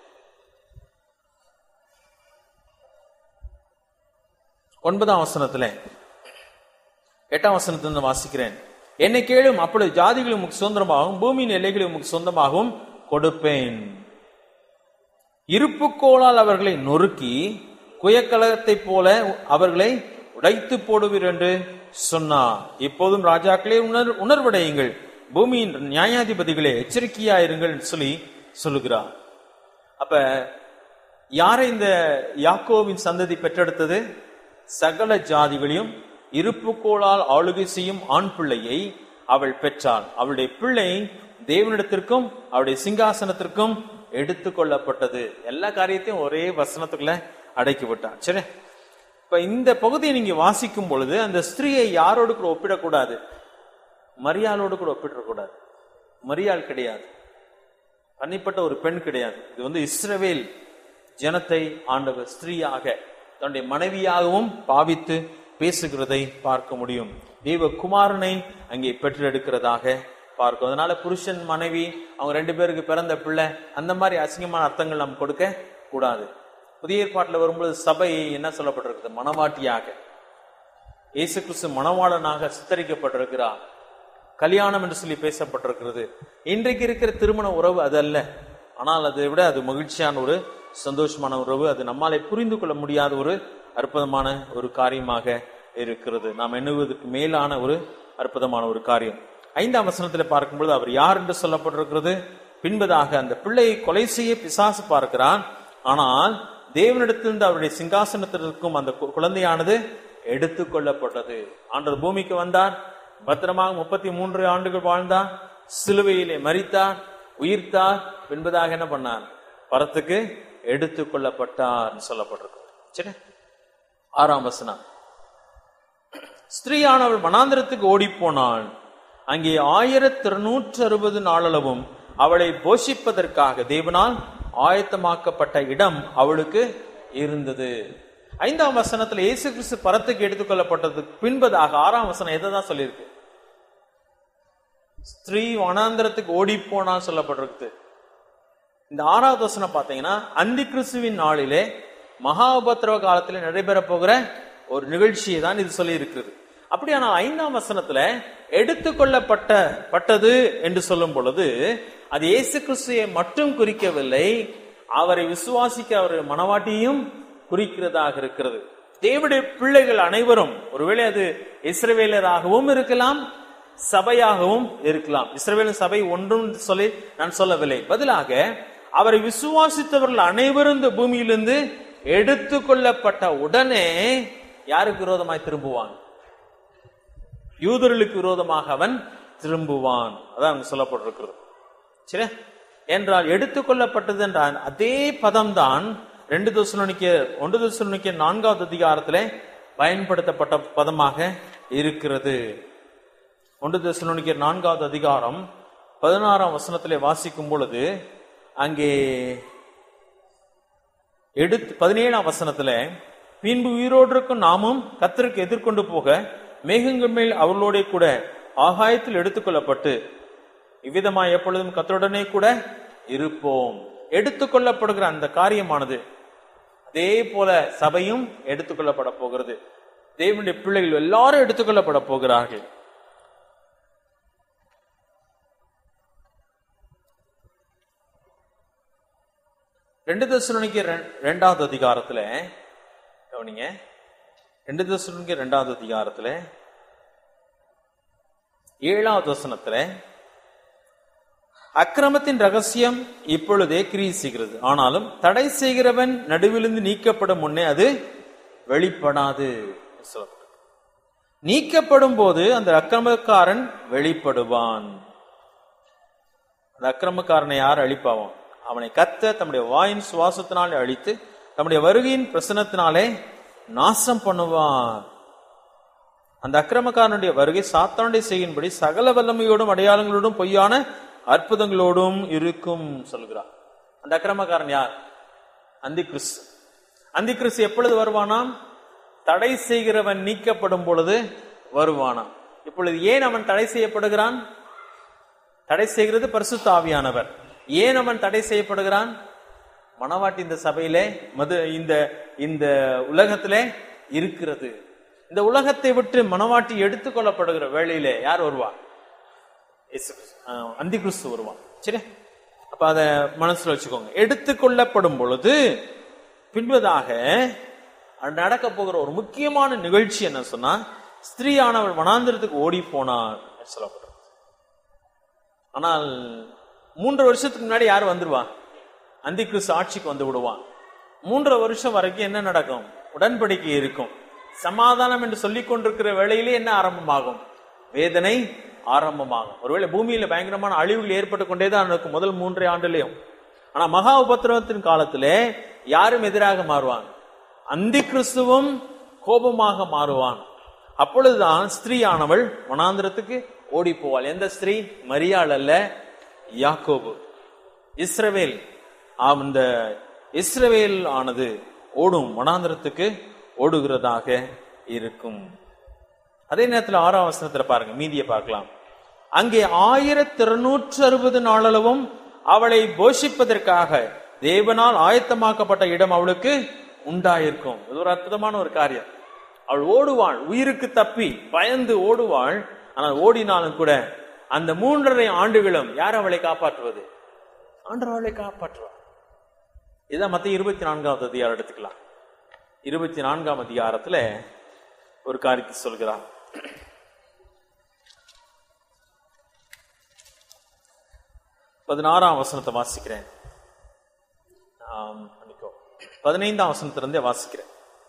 ஒன்பதாம் வசனத்துல எட்டாம் வசனத்திலிருந்து வாசிக்கிறேன் என்னை கேளும் அப்பொழுது ஜாதிகளும் உமக்கு சுதந்திரமாகவும் பூமியின் எல்லைகளும் உமக்கு சொந்தமாகவும் கொடுப்பேன் இருப்புக்கோளால் அவர்களை நொறுக்கி குயக்கலகத்தைப் போல அவர்களை உடைத்து போடுவீர் என்று சொன்னார் இப்போதும் ராஜாக்களே உணர் உணர்வடையுங்கள் பூமியின் நியாயாதிபதிகளே எச்சரிக்கையாயிருங்கள் என்று சொல்லி சொல்லுகிறார் அப்ப யாரை இந்த யாக்கோவின் சந்ததி பெற்றெடுத்தது சகல ஜாதிகளையும் இருப்புக்கோளால் ஆளுகை செய்யும் ஆண் பிள்ளையை அவள் பெற்றாள் அவளுடைய பிள்ளை தேவனிடத்திற்கும் அவளுடைய சிங்காசனத்திற்கும் எடுத்துக் கொள்ளப்பட்டது எல்லா காரியத்தையும் ஒரே வசனத்துக்குள்ள அடக்கி விட்டான் சரி இப்ப இந்த பகுதியை நீங்க வாசிக்கும் பொழுது அந்த ஸ்திரீயை யாரோடு கூட ஒப்பிடக்கூடாது மரியாளோடு கூட ஒப்பிடக்கூடாது மரியாள் கிடையாது தனிப்பட்ட ஒரு பெண் கிடையாது இது வந்து இஸ்ரவேல் ஜனத்தை ஆண்டவர் ஸ்திரீயாக தன்னுடைய மனைவியாகவும் பாவித்து பேசுகிறதை பார்க்க முடியும் தெய்வ குமாரனை அங்கே பெற்றெடுக்கிறதாக பார்க்கும் அதனால புருஷன் மனைவி அவங்க ரெண்டு பேருக்கு பிறந்த பிள்ளை அந்த மாதிரி அசிங்கமான அர்த்தங்கள் நம்ம கொடுக்க கூடாது புதிய ஏற்பாட்டில் வரும்பொழுது சபை என்ன சொல்லப்பட்டிருக்குது மனவாட்டியாக இயேசு கிறிஸ்து மணவாளனாக சித்தரிக்கப்பட்டிருக்கிறார் கல்யாணம் என்று சொல்லி பேசப்பட்டிருக்கிறது இன்றைக்கு இருக்கிற திருமண உறவு அது அல்ல ஆனால் அதை விட அது மகிழ்ச்சியான ஒரு சந்தோஷமான உறவு அது நம்மாலே புரிந்து கொள்ள முடியாத ஒரு அற்புதமான ஒரு காரியமாக இருக்கிறது நாம் எண்ணுவதற்கு மேலான ஒரு அற்புதமான ஒரு காரியம் ஐந்தாம் வசனத்துல பார்க்கும்பொழுது அவர் யார் என்று சொல்லப்பட்டிருக்கிறது பின்பதாக அந்த பிள்ளையை கொலை செய்ய பிசாசு பார்க்கிறான் ஆனால் தேவனிடத்திலிருந்து அவருடைய சிங்காசனத்திற்கும் அந்த கு- குழந்தையானது எடுத்துக் கொள்ளப்பட்டது ஆண்டவர் பூமிக்கு வந்தார் பத்திரமாக முப்பத்தி மூன்று ஆண்டுகள் வாழ்ந்தார் சிலுவையிலே மரித்தார் உயிர்த்தார் பின்பதாக என்ன பண்ணார் பரத்துக்கு எடுத்துக் கொள்ளப்பட்டார் சொல்லப்பட்டிருக்கு சரி ஆறாம் வசனம் ஸ்திரீயானவள் வனாந்திரத்துக்கு ஓடிப்போனாள் அங்கே ஆயிரத்தி இருநூற்று அறுபது நாளளவும் அவளை போஷிப்பதற்காக தேவனால் ஆயத்தமாக்கப்பட்ட இடம் அவளுக்கு இருந்தது ஐந்தாம் வசனத்துல இயேசு கிறிஸ்து பரத்துக்கு எடுத்துக்கொள்ளப்பட்டதுக்கு பின்பதாக ஆறாம் வசனம் எதை தான் சொல்லியிருக்கு ஸ்திரீ வனாந்திரத்துக்கு ஓடி போனா சொல்லப்பட்டிருக்கு இந்த ஆறாவது வசனம் பாத்தீங்கன்னா அந்தி கிறிஸ்துவின் நாளிலே மகா உபத்திரவ காலத்தில் நடைபெற போகிற ஒரு நிகழ்ச்சியை தான் இது சொல்லி இருக்கிறது அப்படியானால் ஐந்தாம் வசனத்துல எடுத்துக்கொள்ளப்பட்ட பட்டது என்று சொல்லும் பொழுது அது இயேசு கிறிஸ்துவை மட்டும் குறிக்கவில்லை அவரை விசுவாசிக்க அவர் மனவாட்டியும் குறிக்கிறதாக இருக்கிறது தேவனுடைய பிள்ளைகள் அனைவரும் ஒருவேளை அது இஸ்ரவேலராகவும் இருக்கலாம் சபையாகவும் இருக்கலாம் இஸ்ரவேலின் சபை ஒன்றும் சொல்லி நான் சொல்லவில்லை பதிலாக அவரை விசுவாசித்தவர்கள் அனைவரும் இந்த பூமியிலிருந்து எடுத்துக்கொள்ளப்பட்ட உடனே யாருக்கு விரோதமாய் திரும்புவான் யூதர்களுக்கு விரோதமாக அவன் திரும்புவான் அதான் அங்க சொல்லப்பட்டிருக்கிறது சரி என்றால் எடுத்துக்கொள்ளப்பட்டது என்ற அதே பதம்தான் ரெண்டு தசுலனிக்க ஒன்று தசுலனிக்க நான்காவது அதிகாரத்திலே பயன்படுத்தப்பட்ட பதமாக இருக்கிறது ஒன்று தசுலனிக்க நான்காவது அதிகாரம் பதினாறாம் வசனத்திலே வாசிக்கும் பொழுது அங்கே எடுத்து பதினேழாம் வசனத்துல பின்பு உயிரோடு இருக்கும் நாமும் கத்தருக்கு எதிர்கொண்டு போக மேகங்கள் மேல் அவர்களோட கூட ஆகாயத்தில் எடுத்துக்கொள்ளப்பட்டு இவ்விதமாய் எப்பொழுதும் கத்தருடனே கூட இருப்போம் எடுத்துக்கொள்ளப்படுகிற அந்த காரியமானது அதே போல சபையும் எடுத்துக்கொள்ளப்பட போகிறது தேவனுடைய பிள்ளைகள் எல்லாரும் எடுத்துக்கொள்ளப்பட போகிறார்கள் ரெண்டு தசுரனிக்கு ரெண்டாவது அதிகாரத்துல கவனிங்க ரெண்டு தசுரனிக்கு ரெண்டாவது அதிகாரத்துல ஏழாவது வசனத்துல அக்கிரமத்தின் ரகசியம் இப்பொழுதே கிரியை செய்கிறது ஆனாலும் தடை செய்கிறவன் நடுவிலிருந்து நீக்கப்படும் முன்னே அது வெளிப்படாது சொல்லப்பட்டிருக்கு. நீக்கப்படும் போது அந்த அக்கிரமக்காரன் வெளிப்படுவான் அந்த அக்கிரமக்காரனை யார் அழிப்பாவான் அவனை கத்த தம்முடைய வாயின் சுவாசத்தினாலே அழித்து தம்முடைய வருகையின் பிரசனத்தினாலே நாசம் பண்ணுவான் அந்த அக்கிரமக்காரனுடைய வருகை சாத்தானுடைய செய்யும்படி சகல வல்லமையோடும் அடையாளங்களோடும் பொய்யான அற்புதங்களோடும் இருக்கும் சொல்கிறார் அந்த அக்கிரமக்காரன் யார் அந்தி கிறிஸ்து அந்தி கிறிஸ்து எப்பொழுது வருவானாம் தடை செய்கிறவன் நீக்கப்படும் பொழுது வருவானாம் இப்பொழுது ஏன் அவன் தடை செய்யப்படுகிறான் தடை செய்கிறது பரிசுத்த ஆவியானவர் ஏன் அவன் தடை செய்யப்படுகிறான் மணவாட்டி இந்த சபையிலே மது இந்த இந்த உலகத்திலே இருக்கிறது இந்த உலகத்தை விட்டு மணவாட்டி எடுத்துக்கொள்ளப்படுகிற வேளையிலே யார் வருவா இயேசு கிறிஸ்து. ஆஹ் அந்தி கிறிஸ்து வருவான் சரி அப்ப அத மனசுல வச்சுக்கோங்க எடுத்துக்கொள்ளப்படும் பொழுது பின்பதாக நடக்க போகிற ஒரு முக்கியமான நிகழ்ச்சி என்ன சொன்னா ஸ்திரீயானவள் வனாந்திரத்துக்கு ஓடி போனார் என்று சொல்லப்படுறது ஆனால் மூன்று வருஷத்துக்கு முன்னாடி யார் வந்துருவா அந்தி கிறிஸ்து ஆட்சிக்கு வந்து விடுவான் மூன்றரை வருஷம் வரைக்கும் என்ன நடக்கும் உடன்படிக்கை இருக்கும் சமாதானம் என்று சொல்லிக் கொண்டிருக்கிற வேளையிலே என்ன ஆரம்பமாகும் வேதனை ஆரம்பமாகும் ஒருவேளை பூமியில பயங்கரமான அழிவுகள் ஏற்பட்டு கொண்டேதான் இருக்கும் முதல் மூன்றரை ஆண்டுலயும் ஆனா மகா உபத்திரவத்தின் காலத்திலே யாரும் எதிராக மாறுவாங்க அந்தி கிறிஸ்துவும் கோபமாக மாறுவான் அப்பொழுதுதான் ஸ்திரீயானவள் வனாந்திரத்துக்கு ஓடி போவாள் எந்த ஸ்திரீ மரியாள் அல்ல யாக்கோபு இஸ்ரவேல் அந்த இஸ்ரவேல் ஆனது ஓடும் வனாந்திரத்துக்கு ஓடுகிறதாக இருக்கும் அதே நேரத்தில் ஆறாம் வசனத்துல பாருங்க மீதியை பார்க்கலாம் அங்கே ஆயிரத்தி இருநூற்று அறுபது நாளளவும் அவளை போஷிப்பதற்காக தேவனால் ஆயத்தமாக்கப்பட்ட இடம் அவளுக்கு உண்டாயிருக்கும் இது ஒரு அற்புதமான ஒரு காரியம் அவள் ஓடுவாள் உயிருக்கு தப்பி பயந்து ஓடுவாள் ஆனால் ஓடினாலும் கூட அந்த மூன்றரை ஆண்டுகளும் யார் அவளை காப்பாற்றுவது ஆண்டவர் அவளை காப்பாற்றுவார் இதான் மத்திய இருபத்தி நான்காவது அதிகாரம் எடுத்துக்கலாம் இருபத்தி நான்காம் அதிகாரத்துல ஒரு காரியத்தை சொல்கிறார் பதினாறாம் வசனத்தை வாசிக்கிறேன் ஆம், மன்னிக்கோ. பதினைந்தாம் வசனத்திலிருந்தே வாசிக்கிறேன்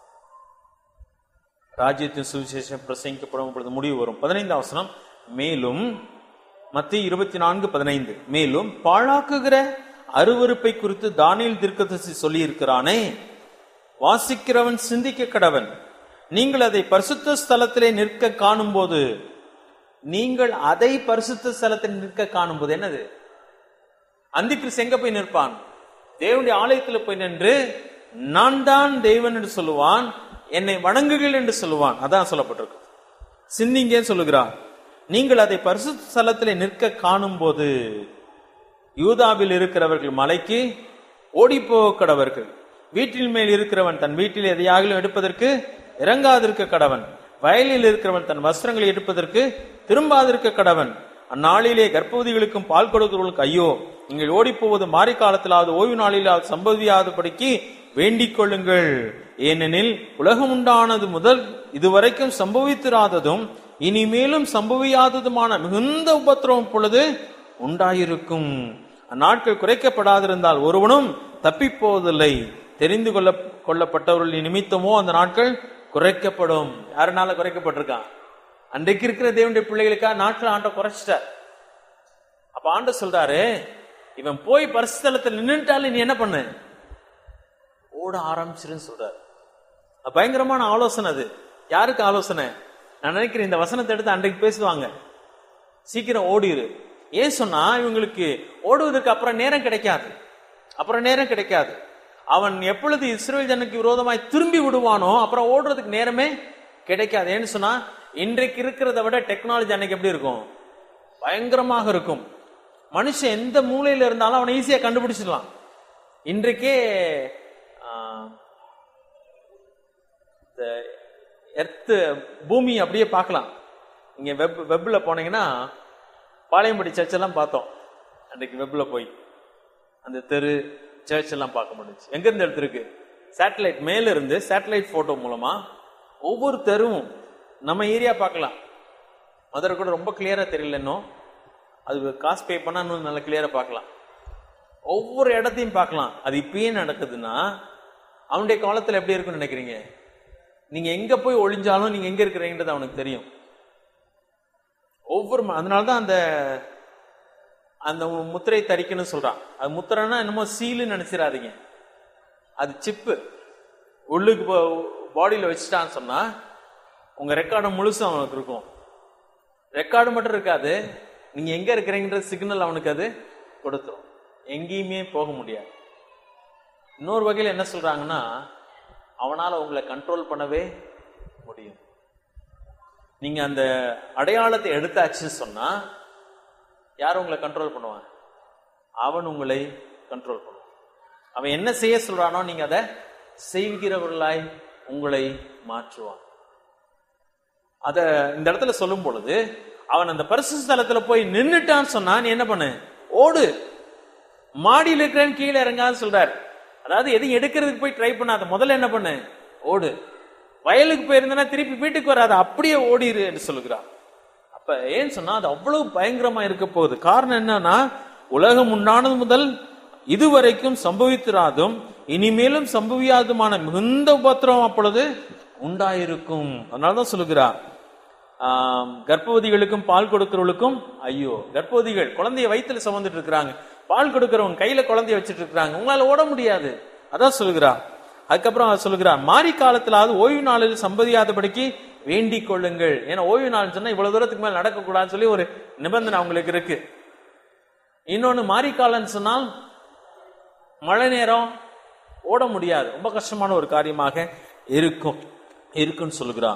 ராஜ்யத்தின் சுவிசேஷம் பிரசங்கிக்கப்படும் பொழுது முடிவு வரும் பதினைந்தாம் வசனம் மேலும் மத்திய இருபத்தி நான்கு பதினைந்து மேலும் பாழாக்குகிற அருவருப்பை குறித்து தானியல் தீர்க்கதரிசி சொல்லி இருக்கிறானே வாசிக்கிறவன் சிந்திக்க கடவன் நீங்கள் அதை பரிசுத்த ஸ்தலத்திலே நிற்க காணும்போது நீங்கள் அதை பரிசுத்த ஸ்தலத்தில் நிற்க காணும்போது என்னது அந்தி கிறிஸ்து எங்க போய் நிற்பான் தேவனுடைய ஆலயத்துல போய் நின்று நான் தான் தேவன் என்று சொல்லுவான் என்னை வணங்குகள் என்று சொல்லுவான் அதான் சொல்லப்பட்டிருக்கு சிந்திங்கன்னு சொல்லுகிறார் நீங்கள் அதை பரிசுத்த ஸ்தலத்திலே நிற்க காணும் போது யூதாவில் இருக்கிறவர்கள் மலைக்கு ஓடிப்போக கடவர்கள் வீட்டின் மேல் இருக்கிறவன் தன் வீட்டில் எதையாகிலும் எடுப்பதற்கு இறங்காதிருக்க கடவன் வயலில் இருக்கிறவன் தன் வஸ்திரங்களை எடுப்பதற்கு திரும்பாதிருக்க கடவன் அந்நாளிலே கர்ப்பவதிகளுக்கும் பால் கொடுக்கிறவர்களுக்கு ஐயோ நீங்கள் ஓடிப்போவது மாறி காலத்திலாவது ஓய்வு நாளிலாவது சம்பவியாதபடிக்கு வேண்டிக் கொள்ளுங்கள் ஏனெனில் உலகம் உண்டானது முதல் இதுவரைக்கும் சம்பவித்திராததும் இனிமேலும் சம்பவியாததுமான மிகுந்த உபத்திரவம் பொழுது உண்டாயிருக்கும் அந்நாட்கள் குறைக்கப்படாதிருந்தால் ஒருவனும் தப்பிப்போவதில்லை தெரிந்து கொள்ள கொள்ளப்பட்டவர்கள் நிமித்தமோ அந்த நாட்கள் குறைக்கப்படும் யாருனால குறைக்கப்பட்டிருக்கான் அன்றைக்கு இருக்கிற தேவனுடைய பிள்ளைகளுக்காக நாட்கள் ஆண்ட குறைச்சிட்டார் அப்ப ஆண்ட சொல்றாரு இவன் போய் பரிசுத்தலத்தில் நின்னுட்டாலும் நீ என்ன பண்ணு ஓட ஆரம்பிச்சிருன்னு சொல்றாரு அது பயங்கரமான ஆலோசனை அது யாருக்கு ஆலோசனை நான் நினைக்கிறேன் இந்த வசனத்தை எடுத்து அன்றைக்கு பேசுவாங்க சீக்கிரம் ஓடிரு ஏன் சொன்னா இவங்களுக்கு ஓடுவதற்கு அப்புறம் நேரம் கிடைக்காது அப்புறம் நேரம் கிடைக்காது அவன் எப்பொழுது இஸ்ரேல் ஜனக்கு விரோதமாய் திரும்பி விடுவானோ அப்புறம் ஓடுறதுக்கு நேரமே கிடைக்காது ஏன்னு சொன்னா இன்றைக்கு இருக்கிறத விட டெக்னாலஜி அன்னைக்கு எப்படி இருக்கும் பயங்கரமாக இருக்கும் மனுஷன் எந்த மூலையில இருந்தாலும் அவனை ஈஸியா கண்டுபிடிச்சிடலாம் இன்றைக்கே ஆஹ், இந்த எர்த்து பூமி அப்படியே பார்க்கலாம் நீங்க வெப் வெப்ல போனீங்கன்னா பாளையம்படி சர்ச் எல்லாம் பார்த்தோம் அன்றைக்கு வெப்ல போய் அந்த தெரு சர்ச் எல்லாம் பார்க்க முடிஞ்சுச்சு எங்க இருந்து எடுத்திருக்கு சேட்டலைட் மேல இருந்து சேட்டலைட் போட்டோ மூலமா ஒவ்வொரு தெருவும் நம்ம ஏரியா பார்க்கலாம் மதுரை கூட ரொம்ப கிளியரா தெரியல இன்னும் அது காசு பே பண்ணா இன்னும் நல்லா கிளியரா பார்க்கலாம் ஒவ்வொரு இடத்தையும் பார்க்கலாம் அது இப்பயே நடக்குதுன்னா அவனுடைய காலத்துல எப்படி இருக்கும்னு நினைக்கிறீங்க நீங்க எங்க போய் ஒளிஞ்சாலும் நீங்க எங்க இருக்கிறீங்கன்றது அவனுக்கு தெரியும் ஒவ்வொரு ம- அதனாலதான் அந்த அந்த முத்திரை தரிக்கணும்னு சொல்றான் அது முத்திரைன்னா என்னமோ சீலுன்னு நினைச்சிடாதீங்க அது சிப்பு உள்ளுக்கு பாடியில வச்சுட்டான்னு சொன்னா உங்க ரெக்கார்டு முழுசும் அவனுக்கு இருக்கும் ரெக்கார்டு மட்டும் இருக்காது நீங்க எங்க இருக்கிறீங்கன்ற சிக்னல் அவனுக்கு அது கொடுத்துரும் எங்கேயுமே போக முடியாது இன்னொரு வகையில் என்ன சொல்றாங்கன்னா அவனால உங்களை கண்ட்ரோல் பண்ணவே முடியும் நீங்க அந்த அடையாளத்தை எடுத்தாச்சுன்னு சொன்னா யார் உங்களை கண்ட்ரோல் பண்ணுவான் அவன் உங்களை கண்ட்ரோல் பண்ணுவான் அவன் என்ன செய்ய சொல்றானோ நீங்க அதை செய்கிறவர்களாய் உங்களை மாற்றுவான் அத இந்த இடத்துல சொல்லும் பொழுது அவன் அந்த பரிசு ஸ்தலத்துல போய் நின்னுட்டான்னு சொன்னா நீ என்ன பண்ணு ஓடு மாடியில் இருக்கிறேன்னு கீழே இறங்கான்னு சொல்றாரு அதாவது எதையும் எடுக்கிறதுக்கு போய் ட்ரை பண்ணாத முதல்ல என்ன பண்ணு ஓடு வயலுக்கு போயிருந்தனா திருப்பி வீட்டுக்கு வராது அப்படியே ஓடிரு என்று சொல்லுகிறார் அப்ப ஏன் சொன்னா அது அவ்வளவு பயங்கரமா இருக்க போகுது காரணம் என்னன்னா உலகம் உண்டானது முதல் இதுவரைக்கும் சம்பவித்திராதும் இனிமேலும் சம்பவியாதுமான மிகுந்த உபத்திரம் அப்பொழுது உண்டாயிருக்கும் அதனாலதான் சொல்லுகிறார் ஆம், கர்ப்பவதிகளுக்கும் பால் கொடுக்கிறவர்களுக்கும் ஐயோ கர்ப்பவதிகள் குழந்தைய வயித்துல சுமந்துட்டு இருக்கிறாங்க பால் கொடுக்கிறவங்க கையில குழந்தைய வச்சுட்டு இருக்கிறாங்க உங்களால ஓட முடியாது அதான் சொல்லுகிறா அதுக்கப்புறம் அவர் சொல்லுகிறார் மாறி காலத்திலாவது ஓய்வு நாளில் சம்பதியாதபடிக்கு வேண்டிக் கொள்ளுங்கள் ஏன்னா ஓய்வு நாள் சொன்னா இவ்வளவு தூரத்துக்கு மேல நடக்கக்கூடாதுன்னு சொல்லி ஒரு நிபந்தனை அவங்களுக்கு இருக்கு இன்னொன்னு மாறி காலம்னு சொன்னால் மழை நேரம் ஓட முடியாது ரொம்ப கஷ்டமான ஒரு காரியமாக இருக்கும் இருக்குன்னு சொல்லுகிறான்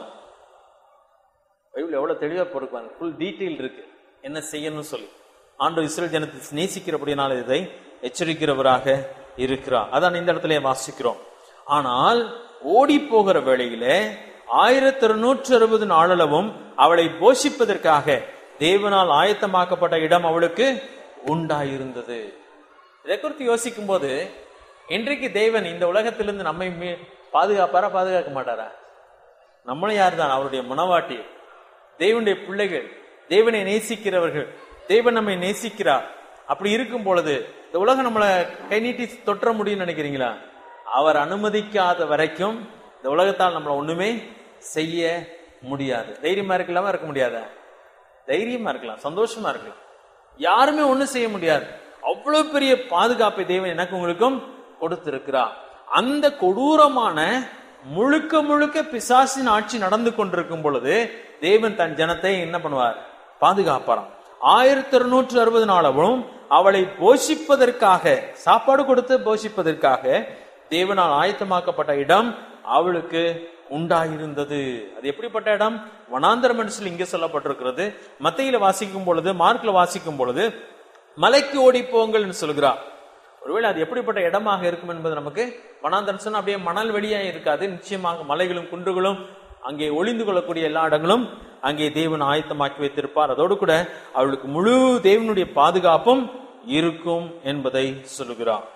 பைபிள் எவ்வளவு தெளிவா போடுவாங்க ஃபுல் டீட்டெயில் இருக்கு என்ன செய்யணும்னு சொல்லி ஆண்டு இஸ்ரேல் ஜனத்தை நேசிக்கிறபடினால இதை எச்சரிக்கிறவராக இருக்கிறார் அதான் இந்த இடத்துல வாசிக்கிறோம் ஆனால் ஓடி போகிற வேளையிலே ஆயிரத்தி இருநூற்று அறுபது நாளளவும் அவளை போஷிப்பதற்காக தேவனால் ஆயத்தமாக்கப்பட்ட இடம் அவளுக்கு உண்டாயிருந்தது இதை குறித்து யோசிக்கும் போது இன்றைக்கு தேவன் இந்த உலகத்திலிருந்து நம்மை மீ- பாதுகாப்பாரா பாதுகாக்க மாட்டாரா நம்மளும் யார் தான் அவருடைய மனவாட்டி தேவனுடைய பிள்ளைகள் தேவனை நேசிக்கிறவர்கள் தேவன் நம்மை நேசிக்கிறார் அப்படி இருக்கும் பொழுது இந்த உலகம் நம்மளை கை நீட்டி தொற்ற முடியும்னு நினைக்கிறீங்களா அவர் அனுமதிக்காத வரைக்கும் இந்த உலகத்தால் நம்மளை ஒண்ணுமே செய்ய முடியாது தைரியமா இருக்கலாமா இருக்க முடியாதா தைரியமா இருக்கலாம் சந்தோஷமா இருக்கலாம் யாருமே ஒண்ணும் செய்ய முடியாது அவ்வளவு பெரிய பாதுகாப்பை தேவன் எனக்கு உங்களுக்கும் கொடுத்திருக்கிறார் அந்த கொடூரமான முழுக்க முழுக்க பிசாசின் ஆட்சி நடந்து கொண்டிருக்கும் பொழுது தேவன் தன் ஜனத்தை என்ன பண்ணுவார் பாதுகாப்பாராம் ஆயிரத்தி இருநூற்று அறுபது நாளவும் அவளை போஷிப்பதற்காக சாப்பாடு கொடுத்து போஷிப்பதற்காக தேவனால் ஆயத்தமாக்கப்பட்ட இடம் அவளுக்கு உண்டாயிருந்தது அது எப்படிப்பட்ட இடம் வனாந்தரம் என்று சொல்லி இங்கே சொல்லப்பட்டிருக்கிறது மத்தையில வாசிக்கும் பொழுது மார்க்ல வாசிக்கும் பொழுது மலைக்கு ஓடி போங்கள் என்று சொல்கிறார் ஒருவேளை அது எப்படிப்பட்ட இடமாக இருக்கும் என்பது நமக்கு வனாந்தரம் சொன்னா அப்படியே மணல் வெளியா இருக்காது நிச்சயமாக மலைகளும் குன்றுகளும் அங்கே ஒளிந்து கொள்ளக்கூடிய எல்லா இடங்களும் அங்கே தேவன் ஆயத்தமாக்கி வைத்திருப்பார் அதோடு கூட அவளுக்கு முழு தேவனுடைய பாதுகாப்பும் இருக்கும் என்பதை சொல்லுகிறார்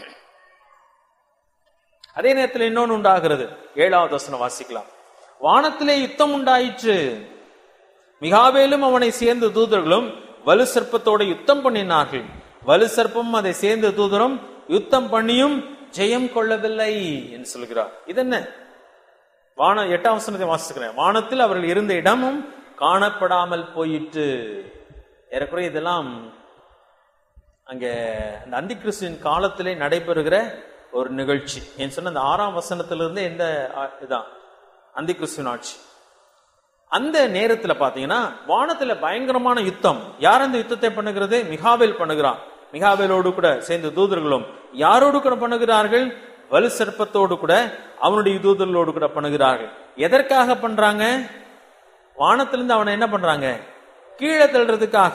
அதே நேரத்தில் இன்னொன்று உண்டாகிறது ஏழாவது வசனம் வாசிக்கலாம் வானத்திலே யுத்தம் உண்டாயிற்று மிகாவேலும் அவனை சேர்ந்த தூதர்களும் வலு சர்ப்பத்தோட யுத்தம் பண்ணினார்கள் வலு சர்ப்பம் அதை சேர்ந்த தூதரும் யுத்தம் பண்ணியும் ஜெயம் கொள்ளவில்லை என்று சொல்கிறார் இது என்ன வான எட்டாம் வசனத்தை வாசிக்கிறேன் வானத்தில் அவர்கள் இருந்த இடமும் காணப்படாமல் போயிற்று ஏறக்குறைய இதெல்லாம் அங்க அந்த அந்தி கிறிஸ்துவின் காலத்திலே நடைபெறுகிற ஒரு நிகழ்ச்சி ஏன்னு சொன்ன அந்த ஆறாம் வசனத்திலிருந்து எந்த ஆ- இதான் அந்தி கிறிஸ்துவின் ஆட்சி அந்த நேரத்துல பாத்தீங்கன்னா வானத்துல பயங்கரமான யுத்தம் யார் அந்த யுத்தத்தை பண்ணுகிறது மிகாவேல் பண்ணுகிறான் மிகாவேலோடு கூட சேர்ந்த தூதர்களும் யாரோடு கூட பண்ணுகிறார்கள் வலு சர்ப்பத்தோடு கூட அவனுடைய தூதர்களோடு கூட பண்ணுகிறார்கள் எதற்காக பண்றாங்க வானத்திலிருந்து அவனை என்ன பண்றாங்க கீழே தள்ளுறதுக்காக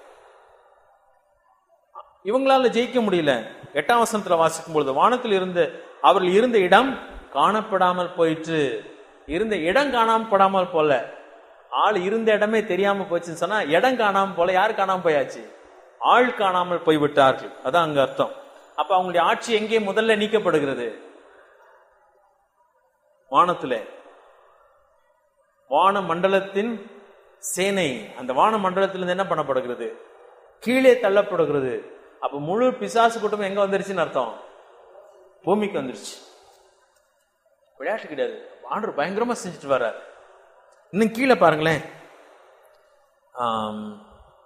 இவங்களால ஜெயிக்க முடியல எட்டாம் வசனத்துல வாசிக்கும் பொழுது வானத்தில் இருந்த அவர்கள் இருந்த இடம் காணப்படாமல் போயிற்று இருந்த இடம் காணாம படாமல் போல ஆள் இருந்த இடமே தெரியாம போச்சுன்னு சொன்னா இடம் காணாம போல யார் காணாம போயாச்சு ஆள் காணாமல் போய்விட்டார்கள் அதான் அங்க அர்த்தம் அப்ப அவங்களுடைய ஆட்சி எங்கே முதல்ல நீக்கப்படுகிறது வானத்திலே வான மண்டலத்தின் சேனை அந்த வான மண்டலத்திலிருந்து என்ன பண்ணப்படுகிறது கீழே தள்ளப்படுகிறது அப்ப முழு பிசாசு கூட்டம் எங்க வந்துருச்சுன்னு அர்த்தம் பூமிக்கு வந்துருச்சு விளையாட்டு கிடையாது ஆண்டவர் பயங்கரமா செஞ்சுட்டு வர்றார் இன்னும் கீழே பாருங்களேன் ஆம்,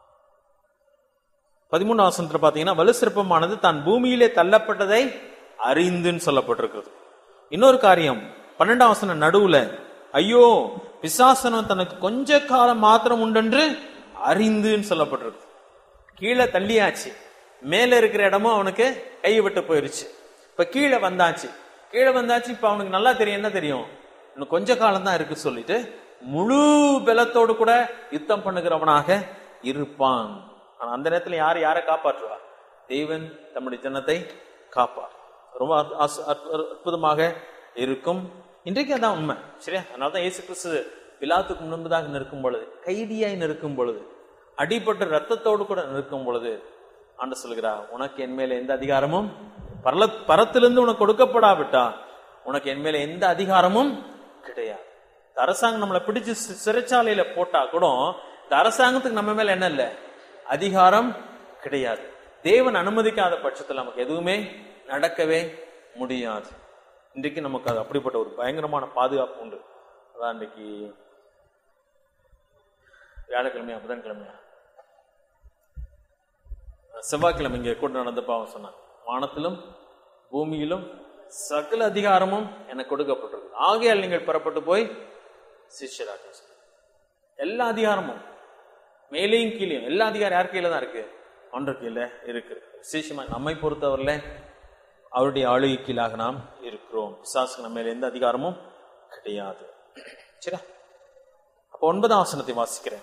பதிமூணாம் வசனத்துல பாத்தீங்கன்னா வலுசிற்பமானது தான் பூமியிலே தள்ளப்பட்டதை அறிந்துன்னு சொல்லப்பட்டிருக்கிறது இன்னொரு காரியம் பன்னெண்டாம் வசனம் நடுவுல ஐயோ பிசாசனம் தனக்கு கொஞ்ச காலம் மாத்திரம் உண்டென்று அறிந்துன்னு சொல்லப்பட்டிருக்கு கீழே தள்ளியாச்சு மேல இருக்கிற இடமும் அவனுக்கு கை விட்டு போயிருச்சு இப்ப கீழே வந்தாச்சு கீழே வந்தாச்சு இப்ப அவனுக்கு நல்லா தெரியும் என்ன தெரியும் இன்னும் கொஞ்ச காலம் தான் இருக்கு சொல்லிட்டு முழு பலத்தோடு கூட யுத்தம் பண்ணுகிறவனாக இருப்பான் ஆனா அந்த நேரத்துல யார் யாரை காப்பாற்றுவா தேவன் தம்முடைய ஜனத்தை காப்பார் ரொம்ப அற்ப- அஸ்- அற்ப- அற்புதமாக இருக்கும் இன்றைக்கு அதான் உண்மை சரியா அதனால தான் இயேசு கிறிஸ்து பிலாத்துக்கு முன்பதாக நிற்கும் பொழுது கைதியாய் நிற்கும் பொழுது அடிபட்டு ரத்தத்தோடு கூட நிற்கும் பொழுது ஆண்டு சொல்கிறார் உனக்கு என் மேல எந்த அதிகாரமும் பரல பரத்திலிருந்து உனக்கு கொடுக்கப்படாவிட்டா உனக்கு என் மேல எந்த அதிகாரமும் கிடையாது இந்த அரசாங்கம் நம்மளை பிடிச்சு சி- சிறைச்சாலையில போட்டா கூட இந்த அரசாங்கத்துக்கு நம்ம மேல என்ன இல்ல அதிகாரம் கிடையாது தேவன் அனுமதிக்காத பட்சத்தில் நமக்கு எதுவுமே நடக்கவே முடியாது இன்றைக்கு நமக்கு அது அப்படிப்பட்ட ஒரு பயங்கரமான பாதுகாப்பு உண்டு அதான் இன்றைக்கு வியாழக்கிழமையா புதன்கிழமையா செவ்வாய்க்கிழமை இங்கே கூட நடந்தப்ப அவன் சொன்னான் வானத்திலும் பூமியிலும் சகல அதிகாரமும் எனக்கு கொடுக்கப்பட்டிருக்கு ஆகையால் நீங்கள் பெறப்பட்டு போய் சிஷ்யராக எல்லா அதிகாரமும் மேலேயும் கீழேயும் எல்லா அதிகாரம் யார் கையில தான் இருக்கு ஒன்று கீழே இருக்கு விசேஷமா நம்மை பொறுத்தவரையில அவருடைய ஆளுகை கீழாக நாம் இருக்கிறோம் பிசாசுக்கு நம்ம மேல எந்த அதிகாரமும் கிடையாது சரியா அப்ப ஒன்பதாம் வசனத்தை வாசிக்கிறேன்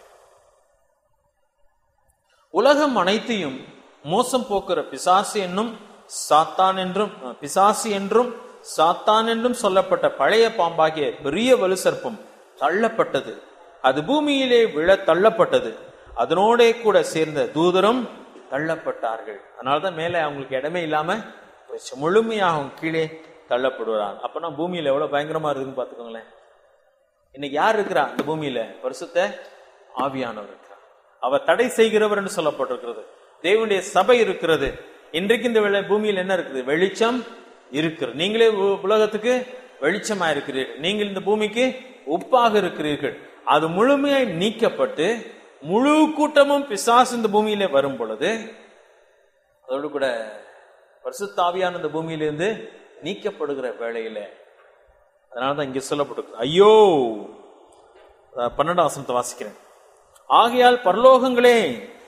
உலகம் அனைத்தையும் மோசம் போக்குற பிசாசு என்னும் சாத்தான் என்றும் அஹ், பிசாசு என்றும் சாத்தான் என்றும் சொல்லப்பட்ட பழைய பாம்பாகிய பெரிய வலு சர்ப்பம் தள்ளப்பட்டது அது பூமியிலே விழ தள்ளப்பட்டது அதனோடே கூட சேர்ந்த தூதரும் தள்ளப்பட்டார்கள் அதனாலதான் மேலே அவங்களுக்கு இடமே இல்லாம போயிடுச்சு. முழுமையாக அவங்க கீழே தள்ளப்படுவாங்க அப்பனா பூமியில எவ்வளவு பயங்கரமா இருக்குன்னு பாத்துக்கோங்களேன் இன்னைக்கு யார் இருக்கிறா இந்த பூமியில பரிசுத்த ஆவியானவர் இருக்கிறார் அவர் தடை செய்கிறவர் என்று சொல்லப்பட்டிருக்கிறது தேவனுடைய சபை இருக்கிறது இன்றைக்கு இந்த வேளை பூமியில் என்ன இருக்குது வெளிச்சம் இருக்கிறது நீங்களே உ- உலகத்துக்கு வெளிச்சமா இருக்கிறீர்கள் நீங்கள் இந்த பூமிக்கு உப்பாக இருக்கிறீர்கள் அது முழுமையாய் நீக்கப்பட்டு முழு கூட்டமும் பிசாசு இந்த பூமியிலே வரும் பொழுது அதோடு கூட பரிசுத்தாவியான இந்த பூமியிலிருந்து நீக்கப்படுகிற வேளையில அதனாலதான் இங்க சொல்லப்பட்டிருக்கு ஐயோ அஹ் பன்னெண்டாம் வசனத்தை வாசிக்கிறேன் ஆகையால் பரலோகங்களே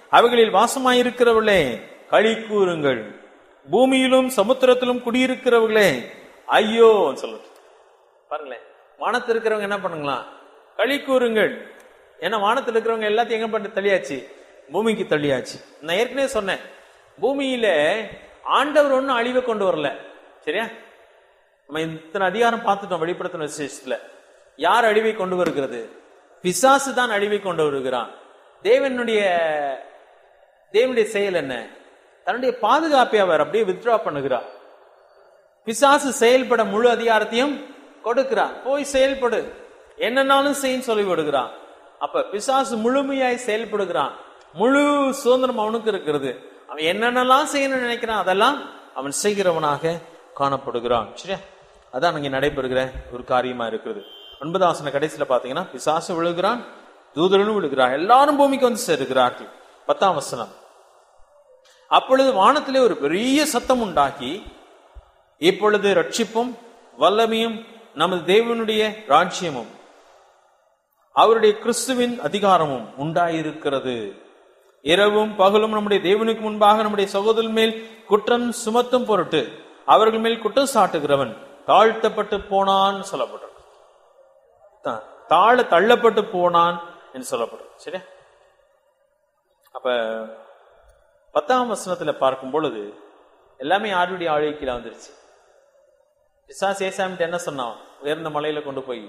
அவைகளில் வாசமாயிருக்கிறவர்களே களி கூறுங்கள் பூமியிலும் சமுத்திரத்திலும் குடியிருக்கிறவர்களே ஐயோ சொல்லுது பாருங்களேன் வானத்தில் இருக்கிறவங்க என்ன பண்ணுங்களா களி கூறுங்கள் ஏன்னா வானத்தில் இருக்கிறவங்க எல்லாத்தையும் எங்க பண்ணி தள்ளியாச்சு பூமிக்கு தள்ளியாச்சு நான் ஏற்கனவே சொன்னேன் பூமியில ஆண்டவர் ஒன்றும் அழிவை கொண்டு வரல சரியா நம்ம இத்தனை அதிகாரம் பார்த்துட்டோம் வெளிப்படுத்தின விசேஷத்துல யார் அழிவை கொண்டு வருகிறது பிசாசு தான் அழிவை கொண்டு வருகிறான் தேவனுடைய தேவனுடைய செயல் என்ன தன்னுடைய பாதுகாப்பை அவர் அப்படியே வித்ட்ரா பண்ணுகிறார் பிசாசு செயல்பட முழு அதிகாரத்தையும் கொடுக்கிறான் போய் செயல்படு என்னன்னாலும் செய்யும் சொல்லி விடுகிறான் அப்ப பிசாசு முழுமையாய் செயல்படுகிறான் முழு சுதந்திரம் அவனுக்கு இருக்கிறது அவன் என்னென்னலாம் செய்யணும்னு நினைக்கிறான் அதெல்லாம் அவன் செய்கிறவனாக காணப்படுகிறான் சரியா அதான் அங்கே நடைபெறுகிற ஒரு காரியமா இருக்கிறது ஒன்பதாசன கடைசியில பாத்தீங்கன்னா பிசாசு விழுகிறான் தூதரனும் விழுகிறான் எல்லாரும் பூமிக்கு வந்து சேருகிறார்கள் பத்தாம் வசனம் அப்பொழுது வானத்திலே ஒரு பெரிய சத்தம் உண்டாக்கி இப்பொழுது ரட்சிப்பும் வல்லமையும் நமது தேவனுடைய ராஜ்யமும் அவருடைய கிறிஸ்துவின் அதிகாரமும் உண்டாயிருக்கிறது இரவும் பகலும் நம்முடைய தேவனுக்கு முன்பாக நம்முடைய சகோதரன் மேல் குற்றம் சுமத்தும் பொருட்டு அவர்கள் மேல் குற்றம் சாட்டுகிறவன் தாழ்த்தப்பட்டு போனான் சொல்லப்பட்டிருக்கு தா- தாழ தள்ளப்பட்டு போனான் என்று சொல்லப்பட்டிருக்கு சரியா அப்ப பத்தாம் வசனத்துல பார்க்கும் பொழுது எல்லாமே யாருடைய ஆழ்க்கையில வந்துருச்சு பிசாஸ் ஏசாமிட்டு என்ன சொன்னான் உயர்ந்த மலையில கொண்டு போய்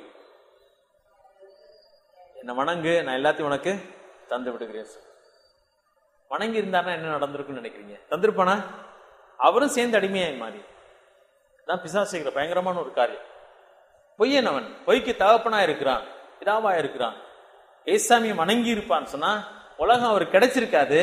என்ன வணங்கு நான் எல்லாத்தையும் உனக்கு தந்து விடுகிறேன் சொல்லு. வணங்கி இருந்தாருன்னா என்ன நடந்திருக்குன்னு நினைக்கிறீங்க தந்திருப்பானா அவரும் சேர்ந்து அடிமையாய் மாறி தான் பிசாசு செய்கிற பயங்கரமான ஒரு காரியம் பொய்யன் அவன் பொய்க்கு தகப்பனா இருக்கிறான் பிதாவா இருக்கிறான் ஏசாமியை வணங்கி இருப்பான்னு சொன்னா உலகம் அவர் கிடைச்சிருக்காது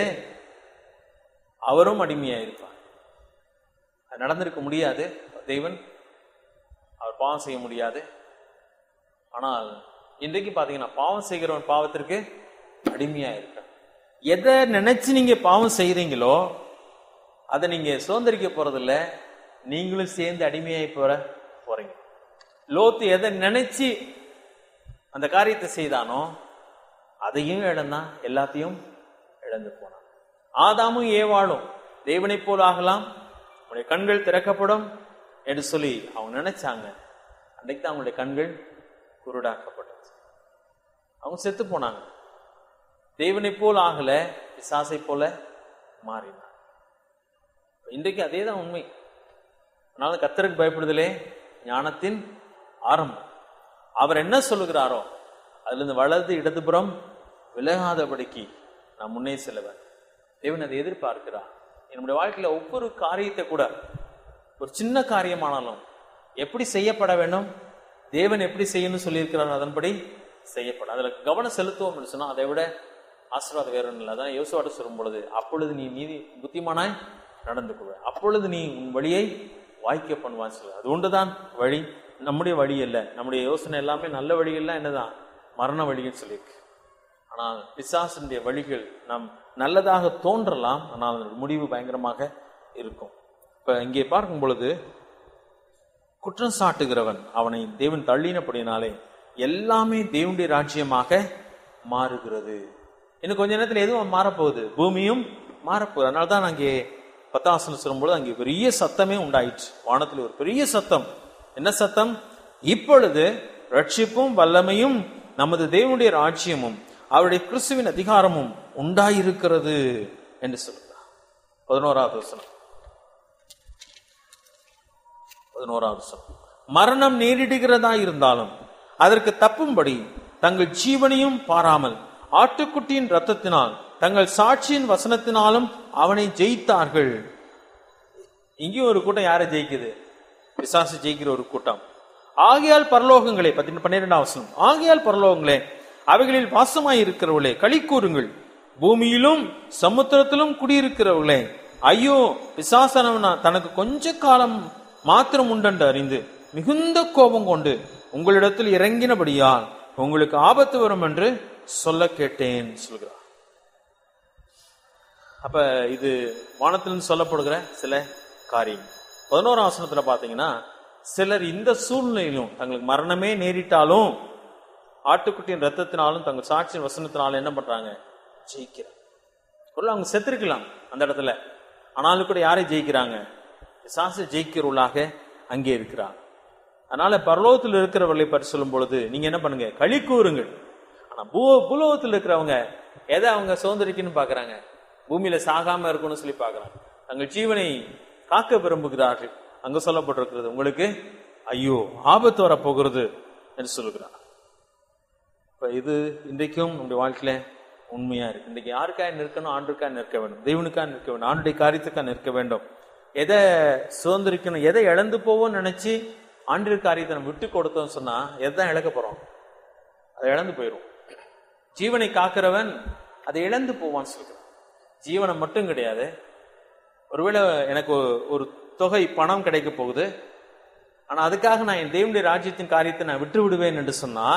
அவரும் அடிமையா இருப்பார் அது நடந்திருக்க முடியாது தெய்வன் அவர் பாவம் செய்ய முடியாது ஆனால் இன்றைக்கு பாத்தீங்கன்னா பாவம் செய்கிறவன் பாவத்திற்கு அடிமையா இருக்கான் எதை நினைச்சு நீங்க பாவம் செய்றீங்களோ அதை நீங்க சுதந்திரிக்க போறதில்ல நீங்களும் சேர்ந்து அடிமையாகி போற போறீங்க லோத்து எதை நினைச்சு அந்த காரியத்தை செய்தானோ அதையும் இழந்தான் எல்லாத்தையும் இழந்து போனான் ஆதாமும் ஏவாளும் தேவனைப் போல் ஆகலாம் உங்களுடைய கண்கள் திறக்கப்படும் என்று சொல்லி அவங்க நினைச்சாங்க அன்றைக்கு தான் அவங்களுடைய கண்கள் குருடாக்கப்பட்டது அவங்க செத்து போனாங்க தேவனைப் போல் ஆகல பிசாசை போல மாறினார் இன்றைக்கு அதே தான் உண்மை அதனால கத்தருக்கு பயப்படுதலே ஞானத்தின் ஆரம்பம் அவர் என்ன சொல்லுகிறாரோ அதுல இருந்து வலது இடதுபுறம் விலகாதபடிக்கு நான் முன்னே செல்லுவேன் தேவன் அதை எதிர்பார்க்கிறார் என்னுடைய வாழ்க்கையில ஒவ்வொரு காரியத்தை கூட ஒரு சின்ன காரியமானாலும் எப்படி செய்யப்பட வேண்டும் தேவன் எப்படி செய்யணும்னு சொல்லியிருக்கிறார் அதன்படி செய்யப்படும் அதுல கவனம் செலுத்துவோம் சொன்னா அதை விட ஆசீர்வாதம் வேற ஒன்றும் இல்லை அதான் யோசுவாட்ட சொல்லும் பொழுது அப்பொழுது நீ நீதி புத்திமானாய் நடந்து கொள்வ அப்பொழுது நீ உன் வழியை வாய்க்க பண்ணுவான்னு சொல்ல அது ஒன்றுதான் வழி நம்முடைய வழி அல்ல நம்முடைய யோசனை எல்லாமே நல்ல வழிகள்லாம் என்னதான் மரண வழின்னு சொல்லியிருக்கு ஆனால் பிசாசனுடைய வழிகள் நம் நல்லதாக தோன்றலாம் ஆனால் அதனுடைய முடிவு பயங்கரமாக இருக்கும் இப்ப இங்கே பார்க்கும் பொழுது குற்றம் சாட்டுகிறவன் அவனை தேவன் தள்ளினபடினாலே எல்லாமே தேவனுடைய ராஜ்யமாக மாறுகிறது இன்னும் கொஞ்ச நேரத்தில் எதுவும் மாறப்போகுது பூமியும் மாறப்போகுது அதனால தான் அங்கே பத்தாசனம் சொல்லும்போது அங்கே பெரிய சத்தமே உண்டாயிற்று வானத்தில் ஒரு பெரிய சத்தம் என்ன சத்தம் இப்பொழுது ரட்சிப்பும் வல்லமையும் நமது தேவனுடைய ராஜ்யமும் அவருடைய கிறிஸ்துவின் அதிகாரமும் உண்டாயிருக்கிறது என்று சொல்கிறார் பதினோராவது வசனம் பதினோராவது வசனம் மரணம் நேரிடுகிறதா இருந்தாலும் அதற்கு தப்பும்படி தங்கள் ஜீவனையும் பாராமல் ஆட்டுக்குட்டியின் ரத்தத்தினால் தங்கள் சாட்சியின் வசனத்தினாலும் அவனை ஜெயித்தார்கள் இங்கேயும் ஒரு கூட்டம் யாரை ஜெயிக்குது பிசாசு ஜெயிக்கிற ஒரு கூட்டம் ஆகையால் பரலோகங்களே பத்தி பன்னிரெண்டாம் வசனம் ஆகையால் பரலோகங்களே அவைகளில் வாசமாய் இருக்கிறவர்களே களி கூறுங்கள் பூமியிலும் சமுத்திரத்திலும் குடியிருக்கிறவர்களே ஐயோ பிசாசனவனா தனக்கு கொஞ்ச காலம் மாத்திரம் உண்டென்று அறிந்து மிகுந்த கோபம் கொண்டு உங்களிடத்தில் இறங்கினபடியால் உங்களுக்கு ஆபத்து வரும் என்று சொல்ல கேட்டேன் சொல்கிறார் அப்ப இது வானத்திலிருந்து சொல்லப்படுகிற சில காரியம் பதினோராம் வசனத்துல பாத்தீங்கன்னா சிலர் இந்த சூழ்நிலையிலும் தங்களுக்கு மரணமே நேரிட்டாலும் ஆட்டுக்குட்டியின் ரத்தத்தினாலும் தங்கள் சாட்சியின் வசனத்தினாலும் என்ன பண்றாங்க ஜெயிக்கிறாங்க ஒருவேளை அவங்க செத்துருக்கலாம் அந்த இடத்துல ஆனாலும் கூட யாரை ஜெயிக்கிறாங்க பிசாசு ஜெயிக்கிறவர்களாக அங்கே இருக்கிறார் அதனால பரலோகத்தில் இருக்கிறவர்களை பற்றி சொல்லும் பொழுது நீங்க என்ன பண்ணுங்க களி கூறுங்கள் ஆனா பூ பூலோகத்தில் இருக்கிறவங்க எதை அவங்க சுதந்திரிக்கணும்னு பாக்குறாங்க பூமியில சாகாம இருக்கணும்னு சொல்லி பாக்குறாங்க தங்கள் ஜீவனை காக்க விரும்புகிறார்கள் அங்க சொல்லப்பட்டிருக்கிறது உங்களுக்கு ஐயோ ஆபத்து வரப்போகிறது என்று சொல்லுகிறார் இப்ப இது இன்றைக்கும் நம்முடைய வாழ்க்கையில உண்மையா இருக்கு இன்றைக்கு யாருக்காக நிற்கணும் ஆண்டுக்காக நிற்க வேண்டும் தெய்வனுக்காக நிற்க வேண்டும் ஆண்டுடைய காரியத்துக்காக நிற்க வேண்டும் எதை சுதந்திரிக்கணும் எதை இழந்து போவோம்னு நினைச்சு ஆண்டு காரியத்தை நம்ம விட்டு கொடுத்தோம்னு சொன்னா எதான் இழக்க போறோம் அதை இழந்து போயிடும் ஜீவனை காக்கிறவன் அதை இழந்து போவான்னு சொல்கிறான் ஜீவனை மட்டும் கிடையாது ஒருவேளை எனக்கு ஒரு- ஒரு தொகை பணம் கிடைக்க போகுது ஆனா அதுக்காக நான் என் தேவனுடைய ராஜ்யத்தின் காரியத்தை நான் விட்டு விடுவேன் என்று சொன்னா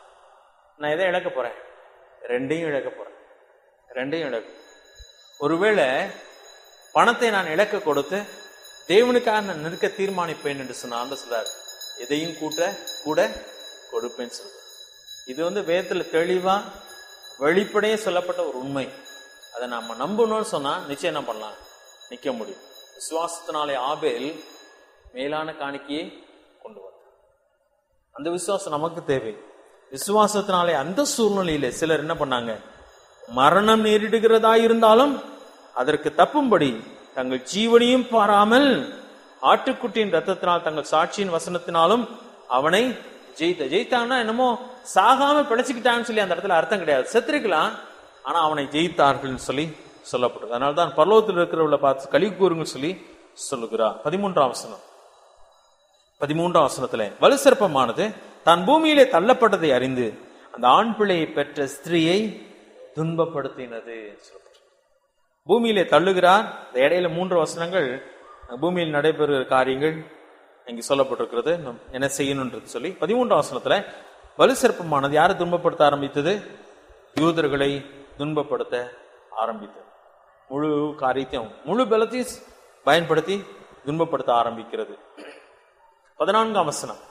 நான் எதை இழக்க போறேன் ரெண்டையும் இழக்க போறேன் ரெண்டையும் இழக்க ஒருவேளை பணத்தை நான் இழக்க கொடுத்து தேவனுக்காக நான் நிற்க தீர்மானிப்பேன் என்று சொன்ன ஆண்டு சொல்றார் எதையும் கூட்ட கூட கொடுப்பேன்னு சொல்றார் இது வந்து வேதத்துல தெளிவா வெளிப்படையே சொல்லப்பட்ட ஒரு உண்மை அதை நாம நம்பணும்னு சொன்னா நிச்சயம் என்ன பண்ணலாம் நிக்க முடியும் விசுவாசத்தினாலே ஆபேல் மேலான காணிக்கையை கொண்டு வந்தார் அந்த விசுவாசம் நமக்கு தேவை விசுவாசத்தினாலே அந்த சூழ்நிலையில சிலர் என்ன பண்ணாங்க மரணம் நேரிடுகிறதா இருந்தாலும் அதற்கு தப்பும்படி தங்கள் ஜீவனையும் பாராமல் ஆட்டுக்குட்டியின் ரத்தத்தினால் தங்கள் சாட்சியின் வசனத்தினாலும் அவனை ஜெயித்த ஜெயித்தான்னா என்னமோ சாகாம பிழைச்சுக்கிட்டான்னு சொல்லி அந்த இடத்துல அர்த்தம் கிடையாது செத்துருக்கலாம் ஆனா அவனை ஜெயித்தார்கள்னு சொல்லி சொல்லப்படுது அதனால தான் பரலோகத்தில் இருக்கிறவளை பார்த்து கழி கூறுங்க சொல்லி சொல்லுகிறார் பதிமூன்றாம் வசனம் பதிமூன்றாம் வசனத்துல வலுசர்ப்பமானது தான் பூமியிலே தள்ளப்பட்டதை அறிந்து அந்த ஆண் பிள்ளையை பெற்ற ஸ்திரீயை துன்பப்படுத்தினது சொல்லப்பட்டிருக்கு. பூமியிலே தள்ளுகிறார் இந்த இடையில மூன்று வசனங்கள் பூமியில் நடைபெறுகிற காரியங்கள் இங்கு சொல்லப்பட்டிருக்கிறது நாம் என்ன செய்யணும்ன்றது சொல்லி பதிமூன்றாம் வசனத்துல வலுசர்ப்பமானது யாரை துன்பப்படுத்த ஆரம்பித்தது யூதர்களை துன்பப்படுத்த ஆரம்பித்தது முழு காரியத்தையும் முழு பலத்தையும் பயன்படுத்தி துன்பப்படுத்த ஆரம்பிக்கிறது பதினான்காம் வசனம்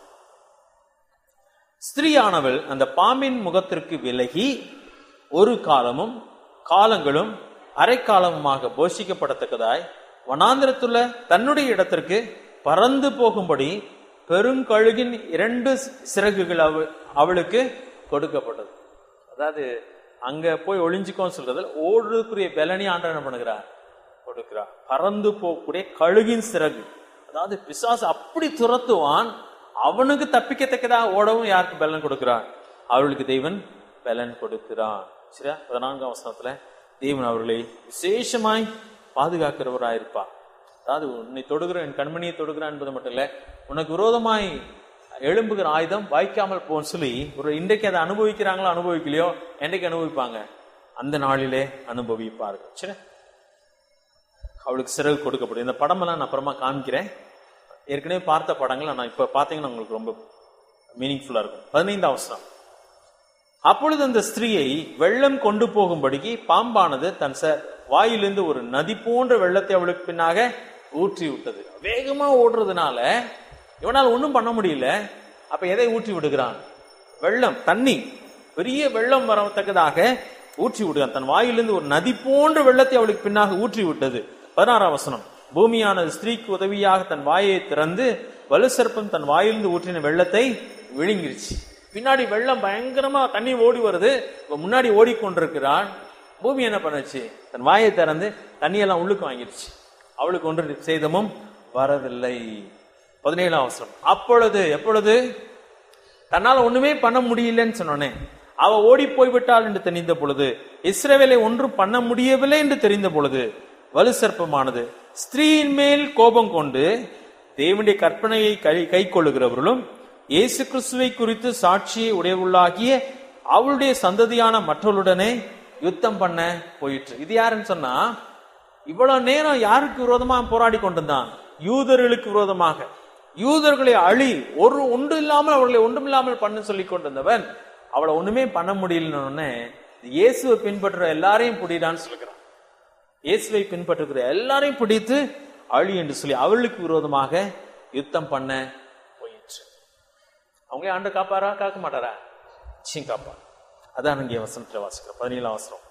ஸ்திரீயானவள் அந்த பாம்பின் முகத்திற்கு விலகி ஒரு காலமும் காலங்களும் அரைக்காலமுமாக போஷிக்கப்படத்தக்கதாய் வனாந்திரத்துள்ள தன்னுடைய இடத்திற்கு பறந்து போகும்படி பெருங்கழுகின் இரண்டு சிறகுகள் அவ- அவளுக்கு கொடுக்கப்பட்டது அதாவது அங்க போய் ஒளிஞ்சுக்கோன்னு சொல்றதுல ஓடுறதுக்குரிய பலனி ஆண்டவர் என்ன பண்ணுகிறார் கொடுக்கிறார் பறந்து போகக்கூடிய கழுகின் சிறகு அதாவது பிசாசு அப்படி துரத்துவான் அவனுக்கு தப்பிக்கத்தக்கதா ஓடவும் யாருக்கு பலன் கொடுக்கிறான் அவர்களுக்கு தெய்வன் பலன் கொடுக்கிறான் சரியா பதினான்காம் வசனத்துல தெய்வன் அவர்களை விசேஷமாய் பாதுகாக்கிறவராயிருப்பார் அதாவது உன்னை தொடுகிற என் கண்மணியை தொடுகிறான் என்பது மட்டும் இல்ல உனக்கு விரோதமாய் எழும்புகிற ஆயுதம் வாய்க்காமல் போன்னு சொல்லி ஒரு இன்றைக்கு அதை அனுபவிக்கிறாங்களோ அனுபவிக்கலையோ என்றைக்கு அனுபவிப்பாங்க அந்த நாளிலே அனுபவிப்பார்கள் சரி அவளுக்கு சிறகு கொடுக்கப்படும் இந்த படமெல்லாம் நான் அப்புறமா காமிக்கிறேன் ஏற்கனவே பார்த்த படங்கள் நான் இப்ப பார்த்தீங்கன்னா உங்களுக்கு ரொம்ப மீனிங்ஃபுல்லா இருக்கும் பதினைந்தாம் அவசரம் அப்பொழுது அந்த ஸ்திரீயை வெள்ளம் கொண்டு போகும்படிக்கு பாம்பானது தன் ச வாயிலிருந்து ஒரு நதி போன்ற வெள்ளத்தை அவளுக்கு பின்னாக ஊற்றி விட்டது வேகமா ஓடுறதுனால இவனால் ஒண்ணும் பண்ண முடியல அப்ப எதை ஊற்றி விடுகிறான் வெள்ளம் தண்ணி பெரிய வெள்ளம் வரத்தக்கதாக ஊற்றி விடுகிறான் தன் வாயிலிருந்து ஒரு நதி போன்ற வெள்ளத்தை அவளுக்கு பின்னாக ஊற்றி விட்டது பதினாறாம் வசனம் பூமியானது ஸ்திரீக்கு உதவியாக தன் வாயை திறந்து வலுசர்ப்பம் தன் வாயிலிருந்து ஊற்றின வெள்ளத்தை விழுங்கிருச்சு பின்னாடி வெள்ளம் பயங்கரமா தண்ணி ஓடி வருது இவ முன்னாடி ஓடிக்கொண்டிருக்கிறாள் பூமி என்ன பண்ணுச்சு தன் வாயை திறந்து தண்ணியெல்லாம் உள்ளுக்கு வாங்கிருச்சு அவளுக்கு ஒன்று சேதமும் வரவில்லை பதினேழாம் அவசரம் அப்பொழுது எப்பொழுது தன்னால் ஒண்ணுமே பண்ண முடியலன்னு சொன்னோன்னே அவ ஓடி போய்விட்டாள் என்று தெரிந்த பொழுது இஸ்ரவேலை ஒன்றும் பண்ண முடியவில்லை என்று தெரிந்த பொழுது வலு சர்ப்பமானது ஸ்திரீயின் மேல் கோபம் கொண்டு தேவனுடைய கற்பனையை கை கை கொள்ளுகிறவர்களும் இயேசு கிறிஸ்துவை குறித்து சாட்சியை உடையவுள்ளாகிய அவளுடைய சந்ததியான மற்றவர்களுடனே யுத்தம் பண்ண போயிற்று இது யாருன்னு சொன்னா இவ்வளவு நேரம் யாருக்கு விரோதமா போராடி கொண்டிருந்தான் யூதர்களுக்கு விரோதமாக யூதர்களை அழி ஒரு ஒன்று இல்லாமல் அவர்களை ஒன்றுமில்லாமல் பண்ண சொல்லி கொண்டிருந்தவன் அவளை ஒண்ணுமே பண்ண முடியலன்னு இயேசுவை பின்பற்ற எல்லாரையும் பிடிடான்னு சொல்லுகிறான் இயேசுவை பின்பற்றுகிற எல்லாரையும் பிடித்து அழி என்று சொல்லி அவளுக்கு விரோதமாக யுத்தம் பண்ண போயிற்று அவங்களே ஆண்டு காப்பாரா காக்க மாட்டாரா நிச்சயம் காப்பார் அதான் இங்கே வசனத்துல வாசிக்கிறோம் பதினேழாம் வசனம்